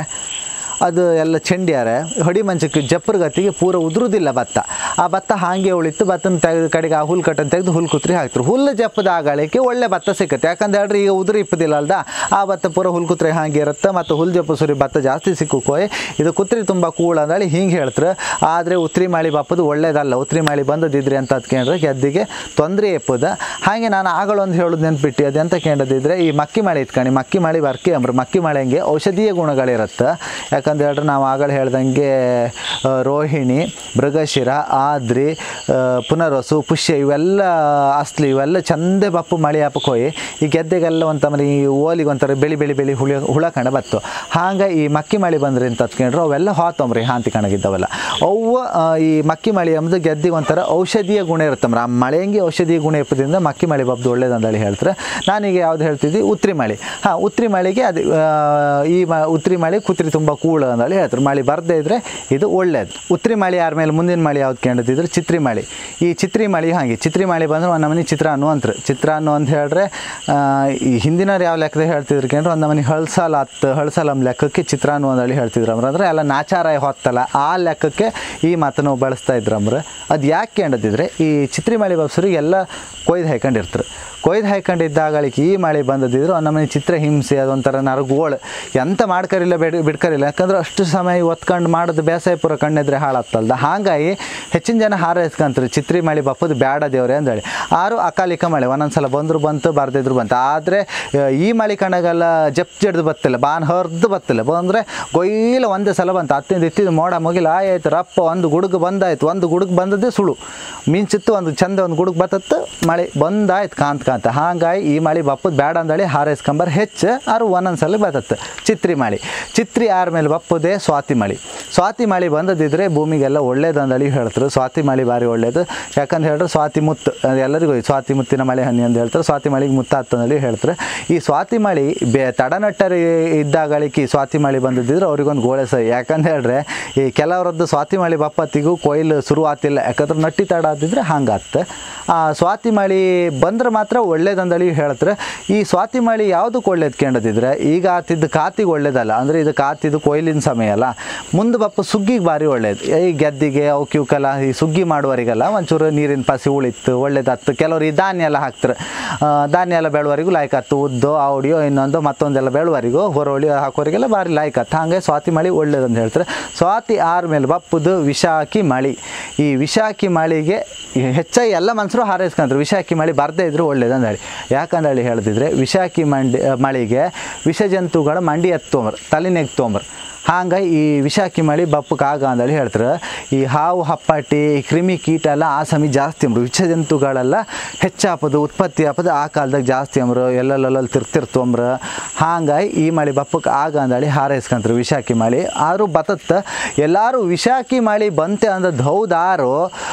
ಅದು ಎಲ್ಲ ಚೆಂಡ್ಯಾರೆ ಹೊಡಿ ಮಂಚಕ್ಕೆ ಜಪ್ಪರ ಗತಿಗೆ ಪೂರ ಉದುರುದಿಲ್ಲ ಭತ್ತ ಆ ಭತ್ತ ಹಾಗೆ ಉಳಿತು ಭತ್ತನ ತೆಗೆದು ಕಡೆಗೆ ಆ ಹುಲ್ ಕಟ್ಟನ್ನು ತೆಗೆದು ಹುಲ್ ಕುತ್ರಿ ಹಾಕ್ತಾರೆ ಹುಲ್ಲು ಜಪ್ಪದ ಆಗಾಳಕ್ಕೆ ಒಳ್ಳೆ ಭತ್ತ ಸಿಕ್ಕತ್ತೆ ಯಾಕಂದ್ರೆ ಹೇಳ್ರಿ ಈಗ ಉದುರು ಇಪ್ಪದಿಲ್ಲ ಅಲ್ದ ಆ ಭತ್ತ ಪೂರ ಹುಲ್ ಕುತ್ರೆ ಹಾಗೆ ಇರುತ್ತೆ ಮತ್ತು ಹುಲ್ ಜಪ್ಪ ಸುರಿ ಭತ್ತ ಜಾಸ್ತಿ ಸಿಕ್ಕುಕೋಯ್ ಇದು ಕುತ್ರಿ ತುಂಬ ಕೂಳ ಅಂದೇಳಿ ಹಿಂಗೆ ಹೇಳ್ತಾರೆ ಆದರೆ ಉತ್ರಿ ಮಾಳಿ ಬಾಪದು ಒಳ್ಳೇದಲ್ಲ ಉತ್ರಿ ಮಾಳಿ ಬಂದದಿದ್ರಿ ಅಂತ ಅದ್ಕೊಂಡ್ರೆ ಗೆದ್ದಿಗೆ ತೊಂದರೆ ಎಪ್ಪದ ಹಾಗೆ ನಾನು ಆಗಳೊಂದು ಹೇಳೋದು ನೆನ್ಪಿಟ್ಟು ಅದೆಂತ ಕೇಳದಿದ್ರೆ ಈ ಮಕ್ಕಿ ಮಳೆ ಇತ್ಕಣಿ ಮಕ್ಕಿ ಮಳೆ ಬರ್ಕಿ ಅಂಬ್ರ ಮಕ್ಕಿ ಮಳೆಂಗೆ ಔಷಧೀಯ ಗುಣಗಳಿರುತ್ತೆ ಯಾಕಂತ ಹೇಳಿದ್ರೆ ನಾವು ಆಗಳ ಹೇಳ್ದಂಗೆ ಆ, ರೋಹಿಣಿ ಮೃಗಶಿರ ಆದ್ರಿ ಆ, ಪುನರ್ವಸು ಪುಷ್ಯ ಇವೆಲ್ಲ ಅಸ್ಲಿ ಇವೆಲ್ಲ ಚಂದೆ ಬಪ್ಪು ಮಳೆ ಹಾಪಕ್ಕೆ ಹೋಗಿ ಈ ಗೆದ್ದೆಗೆಲ್ಲ ಒಂಥರ ಈ ಓಲಿಗೆ ಒಂಥರ ಬೆಳಿ ಬೆಳಿ ಬೆಳಿ ಹುಳಿ ಹುಳ ಕಂಡ ಬತ್ತು ಹಾಗೆ ಈ ಮಕ್ಕಿ ಮಳೆ ಬಂದ್ರಿ ಅಂತ ಹತ್ಕೊಂಡ್ರು ಅವೆಲ್ಲ ಹೋತಂಬ್ರಿ ಹಾಂತಿ ಕಣಗಿದ್ದವಲ್ಲ ಅವು ಆ, ಈ ಮಕ್ಕಿ ಮಳೆ ಎಂಬುದು ಗೆದ್ದಿಗೆ ಒಂಥರ ಔಷಧೀಯ ಗುಣ ಇರುತ್ತಂಬ್ರ ಆ ಮಳೆಂಗೆ ಔಷಧೀಯ ಗುಣ ಇಪ್ಪದಿಂದ ಮಕ್ಕಿ ಮಳೆ ಬಬ್ದು ಒಳ್ಳೇದಂದೇಳಿ ಹೇಳ್ತಾರೆ ನಾನೀಗ ಯಾವ್ದು ಹೇಳ್ತಿದ್ದಿ ಉತ್ರಿ ಮಳೆ ಹಾಂ ಉತ್ರಿ ಮಳೆಗೆ ಅದು ಆ, ಈ ಮ ಉತ್ರಿ ಮಳೆ ಕುತ್ರಿ ತುಂಬ ಕೂಳ ಅಂದೇಳಿ ಹೇಳ್ತಾರೆ ಮಳೆ ಬರದೇ ಇದ್ರೆ ಇದು ಒಳ್ಳೇದು ಉತ್ರಿ ಮಳೆ ಆದ್ಮೇಲೆ ಮುಂದಿನ ಮಳೆ ಯಾವ್ದು ಕೇಳಿದ್ರೆ ಚಿತ್ರಿ ಮಳೆ ಈ ಚಿತ್ರಿ ಮಳೆ ಹಾಗೆ ಚಿತ್ರಿ ಮಳೆ ಬಂದ್ರೆ ಒಂದು ನಮನಿ ಚಿತ್ರಾನ್ನು ಅಂತಾರೆ ಚಿತ್ರಾನ್ನು ಅಂತ ಹೇಳಿದ್ರೆ ಆ, ಈ ಹಿಂದಿನವ್ರು ಯಾವ ಲೆಕ್ಕದಾಗ ಹೇಳ್ತಿದ್ರು ಕೇಂದ್ರ ಒಂದು ನಮನಿ ಹಳ್ಸಾಲ ಹತ್ತು ಹಳ್ಸಾಲ ಅಂಬ್ ಲೆಕ್ಕಕ್ಕೆ ಚಿತ್ರಾನ್ನು ಅಂದೇಳಿ ಹೇಳ್ತಿದ್ರು ಅಮ್ರ ಅಂದ್ರೆ ಎಲ್ಲ ನಾಚಾರ ಹೊತ್ತಲ್ಲ ಆ ಲೆಕ್ಕಕ್ಕೆ ಈ ಮಾತನ್ನು ಬಳಸ್ತಾ ಇದ್ರು ಅಮ್ರ ಅದು ಯಾಕೆ ಕೇಳದಿದ್ರೆ ಈ ಚಿತ್ರಿ ಮಳೆ ಬಬ್ಸರಿಗೆ ಎಲ್ಲ ಕೊಯ್ದು ಹಾಕೊಂಡಿರ್ತಾರೆ ಕೊಯ್ದು ಹಾಕೊಂಡಿದ್ದಾಗಳಿಗೆ ಈ ಮಳೆ ಬಂದದಿದ್ರು ನಮ್ಮನೆ ಚಿತ್ರ ಹಿಂಸೆ ಅದೊಂಥರ ನರಗೋಳು ಎಂತ ಮಾಡ್ಕರಿಲ್ಲ ಬೇಡ ಬಿಡ್ಕರಿಲ್ಲ ಯಾಕಂದ್ರೆ ಅಷ್ಟು ಸಮಯ ಒತ್ಕೊಂಡು ಮಾಡೋದು ಬೇಸಾಯ ಪೂರ ಕಣ್ಣೆದ್ರೆ ಹಾಳಾಗ್ತಲ್ದ ಹಾಗಾಗಿ ಹೆಚ್ಚಿನ ಜನ ಹಾರೈಸ್ಕೊಂತಾರೆ ಚಿತ್ರಿ ಮಳೆ ಬಪ್ಪದು ಬೇಡ ದೇವ್ರೆ ಅಂದೇಳಿ ಆರು ಅಕಾಲಿಕ ಮಳೆ ಒಂದೊಂದ್ಸಲ ಬಂದ್ರು ಬಂತು ಬರ್ದಿದ್ರು ಬಂತು ಆದರೆ ಈ ಮಳೆ ಕಣಗೆಲ್ಲ ಜಪ್ ಜಡ್ದು ಬತ್ತಿಲ್ಲ ಬಾನ್ ಹರ್ದು ಬತ್ತಿಲ್ಲ ಬಂದರೆ ಗೊಯ್ಲ ಒಂದೇ ಸಲ ಬಂತು ಹತ್ತಿಂದ ಇತ್ತಿದ್ದು ಮೋಡ ಮುಗಿಲ ಆಯ್ತು ರಪ್ಪ ಒಂದು ಗುಡುಗು ಬಂದಾಯ್ತು ಒಂದು ಗುಡುಗು ಬಂದದ್ದೇ ಸುಳು ಮಿಂಚಿತ್ತು ಒಂದು ಚಂದ ಒಂದು ಗುಡುಗು ಬತ್ತತ್ತು ಮಳೆ ಬಂದಾಯ್ತು ಕಾಂತ ಕಾಂತ ಹಾಗಾಗಿ ಈ ಮಳೆ ಬಪ್ಪದು ಬೇಡ ಅಂದಳಿ ಹಾರೈಸ್ಕೊಂಬರ್ ಹೆಚ್ಚು ಆರು ಒಂದೊಂದು ಸಲ ಬರ್ತತ್ತೆ ಚಿತ್ರಿ ಮಳೆ ಚಿತ್ರಿ ಆದ್ಮೇಲೆ ಬಪ್ಪುದೇ ಸ್ವಾತಿ ಮಳೆ ಸ್ವಾತಿ ಮಳೆ ಬಂದದಿದ್ರೆ ಭೂಮಿಗೆಲ್ಲ ಒಳ್ಳೇದು ಅಂದಳಿ ಹೇಳ್ತಾರೆ ಸ್ವಾತಿ ಮಳೆ ಭಾರಿ ಒಳ್ಳೇದು ಯಾಕಂತ ಹೇಳಿದ್ರೆ ಸ್ವಾತಿ ಮುತ್ತು ಅದು ಎಲ್ಲರಿಗೂ ಗೊತ್ತು. ಸ್ವಾತಿ ಮುತ್ತಿನ ಮಳೆ ಹನಿ ಅಂತ ಹೇಳ್ತಾರೆ ಸ್ವಾತಿ ಮಳೆಗೆ ಮುತ್ತ ಅಂತಂದೇಳಿ ಹೇಳ್ತಾರೆ ಈ ಸ್ವಾತಿ ಮಳೆ ಬೆ ತಡನಟ್ಟರಿ ಇದ್ದಾಗಳಿಕೆ ಈ ಸ್ವಾತಿ ಮಳೆ ಬಂದಿದ್ದಿದ್ರೆ ಅವ್ರಿಗೊಂದು ಗೋಳೆ ಸೈ ಯಾಕಂತ ಹೇಳಿದ್ರೆ ಈ ಕೆಲವರದ್ದು ಸ್ವಾತಿ ಮಳೆ ಬಪ್ಪತ್ತಿಗೂ ಕೊಯ್ಲು ಶುರು ಆತಿಲ್ಲ ಯಾಕಂದ್ರೆ ನಟ್ಟಿ ತಡ ಆದಿದ್ರೆ ಹಂಗಾತ್ತೆ ಆ ಸ್ವಾತಿ ಮಳೆ ಬಂದ್ರೆ ಮಾತ್ರ ಒಳ್ಳೇದಂದಳಿ ಹೇಳ್ತಾರೆ ಈ ಸ್ವಾತಿ ಮಳೆ ಯಾವುದಕ್ಕೆ ಒಳ್ಳೇದು ಕೇಳದಿದ್ರೆ ಈಗ ಆತಿದ್ದು ಕಾತಿಗೆ ಒಳ್ಳೇದಲ್ಲ ಅಂದರೆ ಇದು ಕಾತಿದ್ದು ಕೊಯ್ಲಿನ ಸಮಯ ಅಲ್ಲ ಮುಂದೆ ಬಪ್ಪ ಸುಗ್ಗಿಗೆ ಭಾರಿ ಒಳ್ಳೇದು ಈ ಗೆದ್ದಿಗೆ ಅವಕ್ಕೆ ಇವಕ್ಕೆಲ್ಲ ಈ ಸುಗ್ಗಿ ಮಾಡುವವರಿಗೆಲ್ಲ ಒಂಚೂರು ನೀರಿನ ಪಸಿ ಉಳಿತು ಒಳ್ಳೇದಾತ್ತು ಕೆಲವರು ಈ ಧಾನ್ಯ ಎಲ್ಲ ಹಾಕ್ತಾರೆ ಆ, ಧಾನ್ಯ ಎಲ್ಲ ಬೆಳುವರಿಗೂ ಲಾಯ್ಕ್ ಆತು ಉದ್ದು ಆವಡಿಯೋ ಇನ್ನೊಂದು ಮತ್ತೊಂದೆಲ್ಲ ಬೆಳುವರಿಗೂ ಹೊರೊಳಿ ಹಾಕೋರಿಗೆಲ್ಲ ಭಾರಿ ಲಾಯ್ಕ್ ಆತು ಹಾಗೆ ಸ್ವಾತಿ ಮಳೆ ಒಳ್ಳೇದಂತ ಹೇಳ್ತಾರೆ ಸ್ವಾತಿ ಆರ್ಮೇಲೆ ಬಪ್ಪುದು ವಿಶಾಖಿ ಮಳೆ ಈ ವಿಶಾಖಿ ಮಳೆಗೆ ಹೆಚ್ಚಾಗಿ ಎಲ್ಲ ಮನುಷ್ಯರು ಹಾರೈಸ್ಕೊಂತಾರೆ ವಿಷಾಖಿ ಮಳೆ ಬರದೇ ಇದ್ರು ಒಳ್ಳೇದಂತ ಹೇಳಿ ಯಾಕಂದೇಳಿ ಹೇಳ್ತಿದ್ರೆ ವಿಷಾಖಿ ಮಂಡಿ ಮಳೆಗೆ ವಿಷಜಂತುಗಳ ಮಂಡಿ ಎತ್ತೊಂಬರ್ ತಲೆನೆಗ್ ತೊಂಬರ್ ಹಾಗಾಗಿ ಈ ವಿಷಾಕಿ ಮಳೆ ಬಪ್ಪಕ್ಕೆ ಆಗ ಅಂದೇಳಿ ಹೇಳ್ತಾರೆ ಈ ಹಾವು ಹಪ್ಪಾಟಿ ಕ್ರಿಮಿ ಕೀಟ ಎಲ್ಲ ಆ ಸಮಯ ಜಾಸ್ತಿ ಅಂಬ್ರು ವಿಷಜಂತುಗಳೆಲ್ಲ ಹೆಚ್ಚಾಪದು ಉತ್ಪತ್ತಿ ಆಪದು ಆ ಕಾಲದಾಗ ಜಾಸ್ತಿ ಅಂಬ್ರು ಎಲ್ಲೆಲ್ಲೆಲ್ಲ ತಿರ್ತಿರ್ತೊಂಬ್ರ ಹಾಗಾಗಿ ಈ ಮಳೆ ಬಪ್ಪಕ್ಕೆ ಆಗ ಅಂದೇಳಿ ಹಾರೈಸ್ಕೊಂತಾರೆ ವಿಷಾಕಿ ಮಳೆ ಆದರೂ ಬತ್ತತ್ತ ಎಲ್ಲರೂ ವಿಷಾಕಿ ಮಳೆ ಬಂತೆ ಅಂದದ್ದು ಹೌದಾರು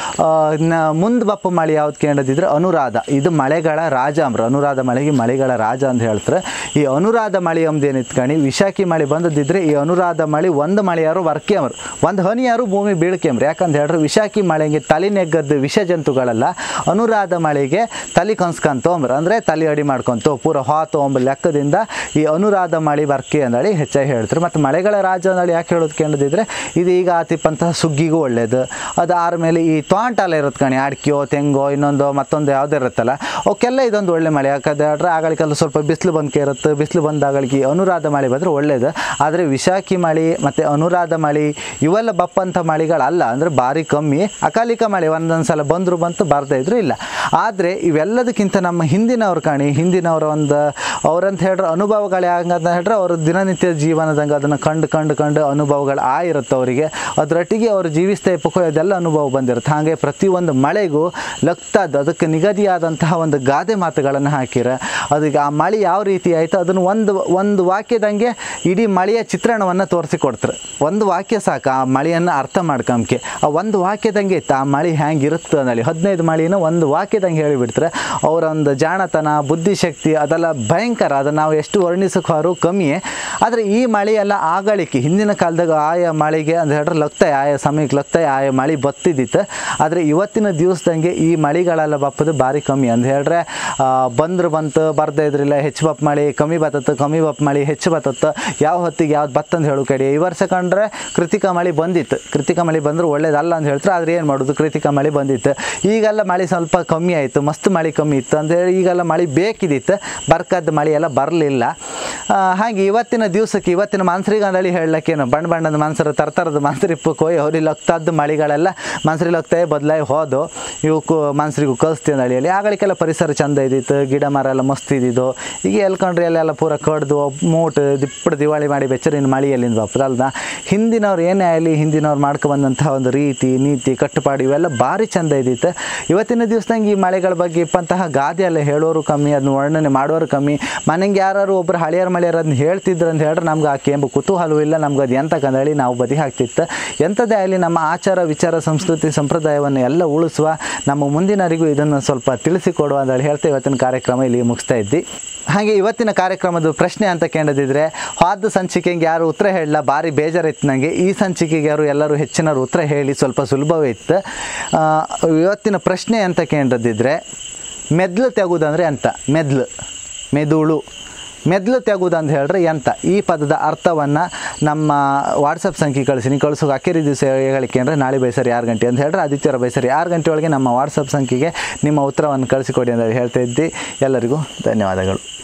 ಮುಂದೆ ಬಪ್ಪ ಮಳೆ ಯಾವ್ದು ಕೇಳದಿದ್ರೆ ಅನುರಾಧ ಇದು ಮಳೆಗಳ ರಾಜ ಅಂಬ್ರು ಅನುರಾಧ ಮಳೆಗೆ ಮಳೆಗಳ ರಾಜ ಅಂತ ಹೇಳ್ತಾರೆ ಈ ಅನುರಾಧ ಮಳೆ ಅಂಬ್ದೇನು ಇತ್ಕಣಿ ವಿಷಾಕಿ ಮಳೆ ಬಂದದಿದ್ರೆ ಈ ಅನುರಾಧ ಮಳೆ ಒಂದು ಮಳೆ ಯಾರು ವರ್ಕೆ ಅಂಬ್ರು ಒಂದು ಹನಿ ಯಾರು ಭೂಮಿ ಬೀಳ್ಕೆಂಬ್ರಿ ಯಾಕಂತ ಹೇಳಿದ್ರೆ ವಿಷಾಕಿ ಮಳೆಗೆ ತಲೆ ನೆಗ್ಗದ್ದು ವಿಷ ಜಂತುಗಳೆಲ್ಲ ಅನುರಾಧ ಮಳೆಗೆ ತಲೆ ಕನ್ಸ್ಕೊಂತೊಂಬ್ರು ಅಂದರೆ ತಲೆ ಅಡಿ ಮಾಡ್ಕೊಂತು ಪೂರ ಹಾತು ಅಂಬ ಲೆಕ್ಕದಿಂದ ಈ ಅನುರಾಧ ಮಳೆ ಬರ್ಕೆ ಅಂದೇಳಿ ಹೆಚ್ಚಾಗಿ ಹೇಳ್ತಾರೆ ಮತ್ತು ಮಳೆಗಳ ರಾಜ ಅಂದೇಳಿ ಯಾಕೆ ಹೇಳೋದು ಕೇಳದಿದ್ರೆ ಇದು ಈಗ ಆತಿಪ್ಪಂತಹ ಸುಗ್ಗಿಗೂ ಒಳ್ಳೇದು ಅದು ಆದ್ಮೇಲೆ ಈ ತೋಂಟಲ್ಲ ಇರುತ್ತೆ ಕಣಿ ಅಡಿಕೆಯೋ ತೆಂಗೋ ಇನ್ನೊಂದು ಮತ್ತೊಂದು ಯಾವುದೇ ಇರುತ್ತಲ್ಲ ಅವಕ್ಕೆಲ್ಲ ಇದೊಂದು ಒಳ್ಳೆ ಮಳೆ ಯಾಕಂದ್ರೆ ಹೇಳ್ರೆ ಆಗಳಿಗೆಲ್ಲ ಸ್ವಲ್ಪ ಬಿಸಿಲು ಬಂದ್ಕೆ ಇರುತ್ತೆ ಬಿಸಿಲು ಬಂದಾಗಳಿಗೆ ಈ ಅನುರಾಧ ಮಳೆ ಬಂದರೆ ಒಳ್ಳೇದು ಆದರೆ ವಿಶಾಖಿ ಮಳೆ ಮತ್ತು ಅನುರಾಧ ಮಳೆ ಇವೆಲ್ಲ ಬಪ್ಪಂಥ ಮಳೆಗಳಲ್ಲ ಅಂದರೆ ಭಾರಿ ಕಮ್ಮಿ ಅಕಾಲಿಕ ಮಳೆ ಒಂದೊಂದು ಸಲ ಬಂದರೂ ಬಂತು ಬರ್ದೇ ಇದ್ರು ಇಲ್ಲ ಆದರೆ ಇವೆಲ್ಲದಕ್ಕಿಂತ ನಮ್ಮ ಹಿಂದಿನವ್ರು ಕಾಣಿ ಹಿಂದಿನವರ ಒಂದು ಅವ್ರಂತ ಹೇಳ್ರೆ ಅನುಭವಗಳು ಹೆಂಗಂತ ಹೇಳ್ರೆ ಅವ್ರ ದಿನನಿತ್ಯ ಜೀವನದಂಗೆ ಅದನ್ನು ಕಂಡು ಕಂಡು ಕಂಡು ಅನುಭವಗಳು ಆ ಇರುತ್ತೆ ಅವರಿಗೆ ಅದರೊಟ್ಟಿಗೆ ಅವರು ಜೀವಿಸ್ತಾ ಇಪ್ಪಕ್ಕೋ ಅದೆಲ್ಲ ಅನುಭವ ಬಂದಿರುತ್ತೆ ಹಾಗೆ ಪ್ರತಿಯೊಂದು ಮಳೆಗೂ ಲಗ್ತದ್ದು ಅದಕ್ಕೆ ನಿಗದಿಯಾದಂತಹ ಒಂದು ಗಾದೆ ಮಾತುಗಳನ್ನು ಹಾಕಿರ ಅದಕ್ಕೆ ಆ ಮಳೆ ಯಾವ ರೀತಿ ಆಯಿತು ಅದನ್ನು ಒಂದು ಒಂದು ವಾಕ್ಯದಂಗೆ ಇಡೀ ಮಳೆಯ ಚಿತ್ರಣವನ್ನು ತೋರಿಸಿಕೊಡ್ತಾರೆ ಒಂದು ವಾಕ್ಯ ಸಾಕು ಆ ಮಳೆಯನ್ನು ಅರ್ಥ ಮಾಡ್ಕೊಂಬಕ್ಕೆ ಆ ಒಂದು ವಾಕ್ಯದಂಗೆ ಇತ್ತು ಆ ಮಳೆ ಹ್ಯಾಂಗೆ ಇರುತ್ತೆ ಅನ್ನಲ್ಲಿ ಹದಿನೈದು ಮಳಿನ ಒಂದು ವಾಕ್ಯದಂಗೆ ಹೇಳಿಬಿಡ್ತಾರೆ ಅವರ ಒಂದು ಜಾಣತನ ಬುದ್ಧಿಶಕ್ತಿ ಅದೆಲ್ಲ ಭಯಂಕರ ಅದನ್ನು ನಾವು ಎಷ್ಟು ವರ್ಣಿಸೋಕ್ಕಾರು ಕಮ್ಮಿಯೇ ಆದರೆ ಈ ಮಳೆಯೆಲ್ಲ ಆಗಳಿಕೆ ಹಿಂದಿನ ಕಾಲದಾಗ ಆಯಾ ಮಳೆಗೆ ಅಂತ ಹೇಳಿದ್ರೆ ಲಗ್ತಾಯಿ ಆಯಾ ಸಮಯಕ್ಕೆ ಲಗ್ತಾಯಿ ಆಯಾ ಮಳೆ ಬತ್ತಿದ್ದಿತ್ತು ಆದರೆ ಇವತ್ತಿನ ದಿವಸದಂಗೆ ಈ ಮಳೆಗಳೆಲ್ಲ ಬಪ್ಪದು ಭಾರಿ ಕಮ್ಮಿ ಅಂತ ಹೇಳಿದ್ರೆ ಬಂದ್ರೆ ಬಂತು ಬರ್ದೇ ಇದ್ರಿಲ್ಲ ಹೆಚ್ಚು ಬಪ್ ಮಳೆ ಕಮ್ಮಿ ಬತ್ತತ್ತು ಕಮ್ಮಿ ಬಪ್ ಮಳೆ ಹೆಚ್ಚು ಬತ್ತತ್ತು ಯಾವ ಹೊತ್ತಿಗೆ ಯಾವ್ದು ಬತ್ತಂತ ಹೇಳು ಕಡೆ ಈ ವರ್ಷ ಕಂಡ್ರೆ ಕೃತಿಕಾ ಮಳೆ ಬಂದಿತ್ತು ಕೃತಿಕಾ ಮಳೆ ಬಂದ್ರೆ ಒಳ್ಳೇದಲ್ಲ ಅಂತ ಹೇಳ್ತಾರೆ ಆದರೆ ಏನು ಮಾಡೋದು ಕೃತಿಕಾ ಮಳೆ ಬಂದಿತ್ತು ಈಗೆಲ್ಲ ಮಳೆ ಸ್ವಲ್ಪ ಕಮ್ಮಿ ಆಯಿತು ಮಸ್ತ್ ಮಳೆ ಕಮ್ಮಿ ಇತ್ತು ಅಂತ ಹೇಳಿ ಈಗೆಲ್ಲ ಮಳೆ ಬೇಕಿದ್ದಿತ್ತು ಬರ್ಕದ್ದು ಮಳೆ ಎಲ್ಲ ಬರಲಿಲ್ಲ ಹಾಗೆ ಇವತ್ತಿನ ದಿವಸಕ್ಕೆ ಇವತ್ತಿನ ಮನ್ಸರಿಗಂದಳಿ ಹೇಳಕ್ಕೇನು ಬಣ್ಣ ಬಣ್ಣದ ಮನ್ಸರು ತರ್ತರದ ಮನ್ಸರಿಪ್ಪಕ್ಕೆ ಹೋಗಿ ಅವ್ರಿಗೆ ಲಗ್ತದ್ದು ಮಳೆಗಳೆಲ್ಲ ಮನ್ಸರಿ ಲಗ್ತಾಯಿ ಬದಲಾಗಿ ಹೋದು ಇವಕ್ಕೂ ಮನ್ಸರಿಗೂ ಕಳಿಸ್ತೀವಿ ಅಂದಳಿಯಲ್ಲಿ ಆಗಳಿಗೆಲ್ಲ ಪರಿಸರ ಚಂದ ಇದ್ದಿತ್ತು ಗಿಡ ಮರ ಎಲ್ಲ ಮಸ್ತ್ ಇದ್ದಿದ್ದು ಈಗ ಎಲ್ಕೊಂಡ್ರಿ ಅಲ್ಲೆಲ್ಲ ಪೂರ ಕಡ್ದು ಮೂಟು ದಿಪ್ಪಡು ದಿವಾಳಿ ಮಾಡಿ ಬೆಚ್ಚರಿನ ಮಳೆಯಲ್ಲಿಂದ ಬಾಪದಲ್ದ ಹಿಂದಿನವ್ರು ಏನೇ ಆಗಲಿ ಹಿಂದಿನವ್ರು ಮಾಡ್ಕೊಬಂದಂತಹ ಒಂದು ರೀತಿ ನೀತಿ ಕಟ್ಟುಪಾಡು ಇವೆಲ್ಲ ಭಾರಿ ಚಂದ ಇದ್ದಿತ್ತು ಇವತ್ತಿನ ದಿವಸದಂಗೆ ಈ ಮಳೆಗಳ ಬಗ್ಗೆ ಇಪ್ಪಂತಹ ಗಾದೆ ಎಲ್ಲ ಹೇಳೋರು ಕಮ್ಮಿ ಅದನ್ನ ವರ್ಣನೆ ಮಾಡೋರು ಕಮ್ಮಿ ಮನೆಗೆ ಯಾರು ಒಬ್ರು ಹಳಿಯರ್ ಮಳೆಯರ್ ಅದನ್ನ ಹೇಳ್ತಿದ್ರು ಅಂತ ಹೇಳಿದ್ರೆ ನಮ್ಗೆ ಆಕೆ ಎಂಬ ಕುತೂಹಲವೂ ಇಲ್ಲ ನಮ್ಗೆ ಅದು ಎಂತ ಕಂದಳಿ ನಾವು ಬದಿ ಹಾಕ್ತಿತ್ತು ಎಂಥದ್ದೇ ಆಗಲಿ ನಮ್ಮ ಆಚಾರ ವಿಚಾರ ಸಂಸ್ಕೃತಿ ಸಂಪ್ರದಾಯವನ್ನು ಎಲ್ಲ ಉಳಿಸುವ ನಮ್ಮ ಮುಂದಿನವರಿಗೂ ಇದನ್ನು ಸ್ವಲ್ಪ ತಿಳಿಸಿಕೊಡುವ ಅಂತ ಹೇಳಿ ಹೇಳ್ತಾ ಇವತ್ತಿನ ಕಾರ್ಯಕ್ರಮ ಇಲ್ಲಿ ಮುಗಿಸ್ತಾ ಇದ್ದಿ ಹಾಗೆ ಇವತ್ತಿನ ಕಾರ್ಯಕ್ರಮದ ಪ್ರಶ್ನೆ ಅಂತ ಕೇಳದಿದ್ರೆ ಹಾದ ಸಂಚಿಕೆಗೆ ಯಾರು ಉತ್ತರ ಹೇಳಲ್ಲ ಭಾರಿ ಬೇಜಾರಿತ್ತು ನನಗೆ ಈ ಸಂಚಿಕೆಗೆ ಯಾರು ಎಲ್ಲರೂ ಹೆಚ್ಚಿನವರು ಉತ್ತರ ಹೇಳಿ ಸ್ವಲ್ಪ ಸುಲಭವೇ ಇತ್ತು ಆ, ಇವತ್ತಿನ ಪ್ರಶ್ನೆ ಅಂತ ಕೇಳದಿದ್ರೆ ಮೆದ್ಲು ತೆಗುವುದಂದ್ರೆ ಅಂತ ಮೆದ್ಲು ಮೆದುಳು ಮೆದ್ಲು ತೆಗುವುದು ಅಂತ ಹೇಳಿದ್ರೆ ಎಂತ ಈ ಪದದ ಅರ್ಥವನ್ನು ನಮ್ಮ ವಾಟ್ಸಪ್ ಸಂಖ್ಯೆ ಕಳಿಸಿ ನೀವು ಕಳಿಸೋಕೆ ಅಕ್ಕೇರಿ ದಿವಸ ಹೇಳಿಕೆ ಅಂದರೆ ನಾಳೆ ಬೈಸರಿ ಆರು ಗಂಟೆ ಅಂತ ಹೇಳಿದ್ರೆ ಆದಿತ್ಯವಾರ ಬೈಸರಿ ಆರು ಗಂಟೆ ಒಳಗೆ ನಮ್ಮ ವಾಟ್ಸಪ್ ಸಂಖ್ಯೆಗೆ ನಿಮ್ಮ ಉತ್ತರವನ್ನು ಕಳಿಸಿಕೊಡಿ ಅಂತ ಹೇಳ್ತಾ ಇದ್ದಿ ಎಲ್ಲರಿಗೂ ಧನ್ಯವಾದಗಳು